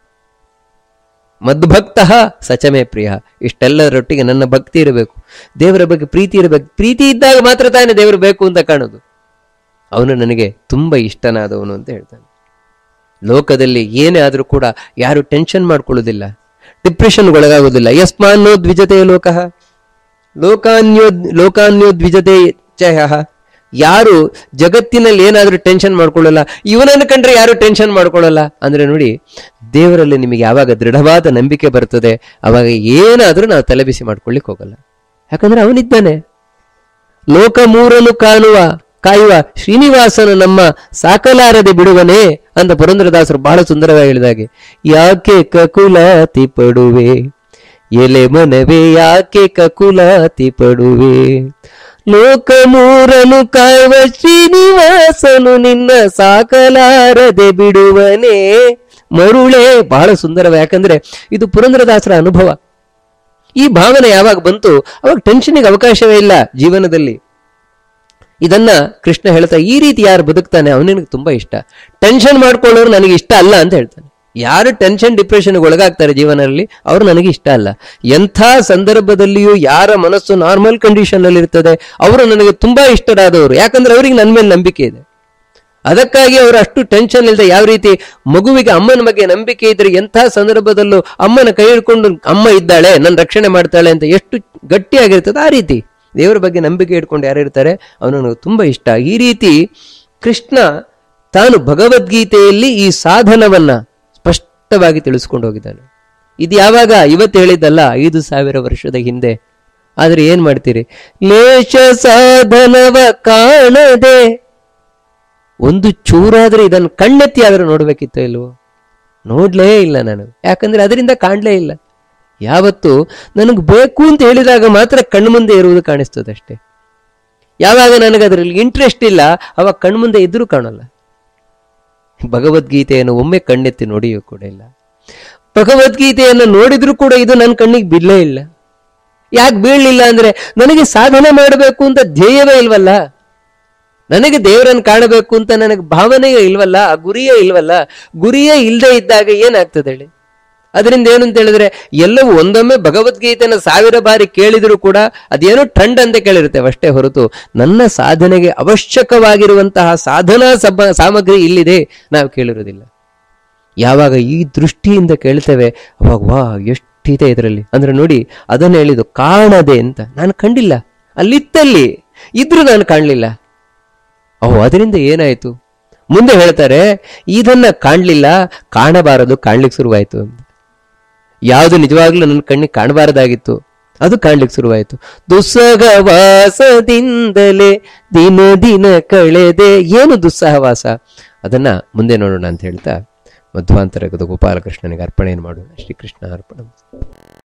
ಮದ್ಭಕ್ತ ಸಚಮೇ ಪ್ರಿಯ ಇಷ್ಟೆಲ್ಲರೊಟ್ಟಿಗೆ ನನ್ನ ಭಕ್ತಿ ಇರಬೇಕು ದೇವರ ಬಗ್ಗೆ ಪ್ರೀತಿ ಇರಬೇಕು ಪ್ರೀತಿ ಇದ್ದಾಗ ಮಾತ್ರ ತಾನೇ ದೇವರು ಬೇಕು ಅಂತ ಕಾಣೋದು ಅವನು ನನಗೆ ತುಂಬಾ ಇಷ್ಟನಾದವನು ಅಂತ ಹೇಳ್ತಾನೆ ಲೋಕದಲ್ಲಿ ಏನೇ ಆದರೂ ಕೂಡ ಯಾರು ಟೆನ್ಷನ್ ಮಾಡ್ಕೊಳ್ಳೋದಿಲ್ಲ ಡಿಪ್ರೆಷನ್ ಒಳಗಾಗೋದಿಲ್ಲ ಯಸ್ಮಾನ್ನೋ ದ್ವಿಜತೆ ಲೋಕಃ ಲೋಕಾನ್ಯೋ ಲೋಕಾನ್ಯೋ ದ್ವಿಜತೆ ಚಯ ಯಾರು ಜಗತ್ತಿನಲ್ಲಿ ಏನಾದರೂ ಟೆನ್ಷನ್ ಮಾಡ್ಕೊಳ್ಳಲ್ಲ ಇವನನ್ನು ಕಂಡ್ರೆ ಯಾರು ಟೆನ್ಷನ್ ಮಾಡ್ಕೊಳ್ಳಲ್ಲ ಅಂದ್ರೆ ನೋಡಿ ದೇವರಲ್ಲಿ ನಿಮಗೆ ಯಾವಾಗ ದೃಢವಾದ ನಂಬಿಕೆ ಬರ್ತದೆ ಅವಾಗ ಏನಾದರೂ ನಾವು ತಲೆಬಿಸಿ ಮಾಡ್ಕೊಳ್ಳಿಕ್ ಹೋಗಲ್ಲ ಯಾಕಂದ್ರೆ ಅವನಿದ್ದಾನೆ ಲೋಕ ಮೂರನ್ನು ಕಾಣುವ ಕಾಯುವ ಶ್ರೀನಿವಾಸನು ನಮ್ಮ ಸಾಕಲಾರದೆ ಬಿಡುವನೇ ಅಂತ ಪುರಂದ್ರದಾಸರು ಬಹಳ ಸುಂದರವಾಗಿ ಹೇಳಿದಾಗೆ ಯಾಕೆ ಕಕುಲಾತಿ ಪಡುವೆ ಎಲೆ ಮನವೇ ಯಾಕೆ ಕಕುಲಾತಿ ಪಡುವೆ ಲೋಕ ಮೂರನು ಕಾಯುವ ಶ್ರೀನಿವಾಸನು ನಿನ್ನ ಸಾಕಲಾರದೆ ಬಿಡುವನೇ ಮರುಳೇ ಬಹಳ ಸುಂದರವ ಯಾಕಂದ್ರೆ ಇದು ಪುರಂದ್ರದಾಸರ ಅನುಭವ ಈ ಭಾವನೆ ಯಾವಾಗ ಬಂತು ಅವಾಗ ಟೆನ್ಷನ್ಗೆ ಅವಕಾಶವೇ ಇಲ್ಲ ಜೀವನದಲ್ಲಿ ಇದನ್ನ ಕೃಷ್ಣ ಹೇಳ್ತಾ ಈ ರೀತಿ ಯಾರು ಬದುಕ್ತಾನೆ ಅವನಿಗೆ ತುಂಬಾ ಇಷ್ಟ ಟೆನ್ಷನ್ ಮಾಡ್ಕೊಳ್ಳೋರು ನನಗೆ ಇಷ್ಟ ಅಲ್ಲ ಅಂತ ಹೇಳ್ತಾನೆ ಯಾರು ಟೆನ್ಷನ್ ಡಿಪ್ರೆಷನ್ಗೆ ಒಳಗಾಗ್ತಾರೆ ಜೀವನದಲ್ಲಿ ಅವರು ನನಗೆ ಇಷ್ಟ ಅಲ್ಲ ಎಂಥ ಸಂದರ್ಭದಲ್ಲಿಯೂ ಯಾರ ಮನಸ್ಸು ನಾರ್ಮಲ್ ಕಂಡೀಷನ್ ಅಲ್ಲಿ ಇರ್ತದೆ ಅವರು ನನಗೆ ತುಂಬಾ ಇಷ್ಟರಾದವರು ಯಾಕಂದ್ರೆ ಅವರಿಗೆ ನನ್ನ ಮೇಲೆ ನಂಬಿಕೆ ಇದೆ ಅದಕ್ಕಾಗಿ ಅವರು ಅಷ್ಟು ಟೆನ್ಷನ್ ಇಲ್ಲದೆ ಯಾವ ರೀತಿ ಮಗುವಿಗೆ ಅಮ್ಮನ ಬಗ್ಗೆ ನಂಬಿಕೆ ಇದ್ರೆ ಎಂಥ ಸಂದರ್ಭದಲ್ಲೂ ಅಮ್ಮನ ಕೈ ಹಿಡ್ಕೊಂಡು ಅಮ್ಮ ಇದ್ದಾಳೆ ನನ್ನ ರಕ್ಷಣೆ ಮಾಡ್ತಾಳೆ ಅಂತ ಎಷ್ಟು ಗಟ್ಟಿಯಾಗಿರ್ತದೆ ಆ ರೀತಿ ದೇವರ ಬಗ್ಗೆ ನಂಬಿಕೆ ಇಟ್ಕೊಂಡು ಯಾರು ಇರ್ತಾರೆ ಅವನು ನನಗೆ ತುಂಬಾ ಇಷ್ಟ ಈ ರೀತಿ ಕೃಷ್ಣ ತಾನು ಭಗವದ್ಗೀತೆಯಲ್ಲಿ ಈ ಸಾಧನವನ್ನ ಸ್ಪಷ್ಟವಾಗಿ ತಿಳಿಸ್ಕೊಂಡು ಹೋಗಿದ್ದಾನೆ ಇದು ಯಾವಾಗ ಇವತ್ತು ಹೇಳಿದ್ದಲ್ಲ ಐದು ಸಾವಿರ ವರ್ಷದ ಹಿಂದೆ ಆದ್ರೆ ಏನ್ ಮಾಡ್ತೀರಿ ಲೇಷ ಸಾಧನವ ಕಾಣದೆ ಒಂದು ಚೂರಾದ್ರೆ ಇದನ್ನು ಕಣ್ಣೆತ್ತಿ ಆದ್ರೆ ನೋಡ್ಬೇಕಿತ್ತೋ ಇಲ್ವೋ ನೋಡ್ಲೇ ಇಲ್ಲ ನಾನು ಯಾಕಂದ್ರೆ ಅದರಿಂದ ಕಾಣ್ಲೇ ಇಲ್ಲ ಯಾವತ್ತು ನನಗೆ ಬೇಕು ಅಂತ ಹೇಳಿದಾಗ ಮಾತ್ರ ಕಣ್ಣು ಮುಂದೆ ಇರುವುದು ಕಾಣಿಸ್ತದೆ ಅಷ್ಟೇ ಯಾವಾಗ ನನಗೆ ಅದರಲ್ಲಿ ಇಂಟ್ರೆಸ್ಟ್ ಇಲ್ಲ ಅವಾಗ ಕಣ್ಣು ಮುಂದೆ ಇದ್ರೂ ಕಾಣಲ್ಲ ಭಗವದ್ಗೀತೆಯನ್ನು ಒಮ್ಮೆ ಕಣ್ಣೆತ್ತಿ ನೋಡಿಯೂ ಕೂಡ ಇಲ್ಲ ಭಗವದ್ಗೀತೆಯನ್ನು ನೋಡಿದ್ರೂ ಕೂಡ ಇದು ನನ್ನ ಕಣ್ಣಿಗೆ ಬಿಡ್ಲೇ ಇಲ್ಲ ಯಾಕೆ ಬೀಳಲಿಲ್ಲ ಅಂದ್ರೆ ನನಗೆ ಸಾಧನೆ ಮಾಡಬೇಕು ಅಂತ ಧ್ಯೇಯವೇ ಇಲ್ವಲ್ಲ ನನಗೆ ದೇವರನ್ನು ಕಾಣಬೇಕು ಅಂತ ನನಗೆ ಭಾವನೆಯೇ ಇಲ್ವಲ್ಲ ಆ ಗುರಿಯೇ ಇಲ್ವಲ್ಲ ಗುರಿಯೇ ಇಲ್ಲದೆ ಇದ್ದಾಗ ಏನಾಗ್ತದೆ ಹೇಳಿ ಅದರಿಂದ ಏನು ಅಂತ ಹೇಳಿದ್ರೆ ಎಲ್ಲವೂ ಒಂದೊಮ್ಮೆ ಭಗವದ್ಗೀತೆನ ಸಾವಿರ ಬಾರಿ ಕೇಳಿದರೂ ಕೂಡ ಅದೇನೋ ಟ್ರೆಂಡ್ ಅಂತ ಕೇಳಿರ್ತೇವೆ ಅಷ್ಟೇ ಹೊರತು ನನ್ನ ಸಾಧನೆಗೆ ಅವಶ್ಯಕವಾಗಿರುವಂತಹ ಸಾಧನಾ ಸಬ ಸಾಮಗ್ರಿ ಇಲ್ಲಿದೆ ನಾವು ಕೇಳಿರೋದಿಲ್ಲ ಯಾವಾಗ ಈ ದೃಷ್ಟಿಯಿಂದ ಕೇಳ್ತೇವೆ ಅವಾಗ ವಾ ಎಷ್ಟಿದೆ ಇದರಲ್ಲಿ ಅಂದ್ರೆ ನೋಡಿ ಅದನ್ನು ಹೇಳಿದ್ದು ಕಾಣದೆ ಅಂತ ನಾನು ಕಂಡಿಲ್ಲ ಅಲ್ಲಿತ್ತಲ್ಲಿ ಇದ್ರೂ ನಾನು ಕಾಣಲಿಲ್ಲ ಓಹ್ ಅದರಿಂದ ಏನಾಯ್ತು ಮುಂದೆ ಹೇಳ್ತಾರೆ ಇದನ್ನ ಕಾಣ್ಲಿಲ್ಲ ಕಾಣಬಾರದು ಕಾಣ್ಲಿಕ್ಕೆ ಶುರುವಾಯ್ತು ಅಂತ ಯಾವುದು ನಿಜವಾಗ್ಲೂ ನನ್ನ ಕಣ್ಣಿಗೆ ಕಾಣಬಾರದಾಗಿತ್ತು ಅದು ಕಾಣ್ಲಿಕ್ಕೆ ಶುರುವಾಯಿತು ದುಸ್ಸಹವಾಸದಿಂದಲೇ ದಿನ ದಿನ ಕಳೆದೆ ಏನು ದುಸ್ಸಹವಾಸ ಅದನ್ನ ಮುಂದೆ ನೋಡೋಣ ಅಂತ ಹೇಳ್ತಾ ಮಧ್ವಾಂತರಗದ ಗೋಪಾಲಕೃಷ್ಣನಿಗೆ ಅರ್ಪಣೆಯನ್ನು ಮಾಡೋಣ ಶ್ರೀಕೃಷ್ಣ ಅರ್ಪಣ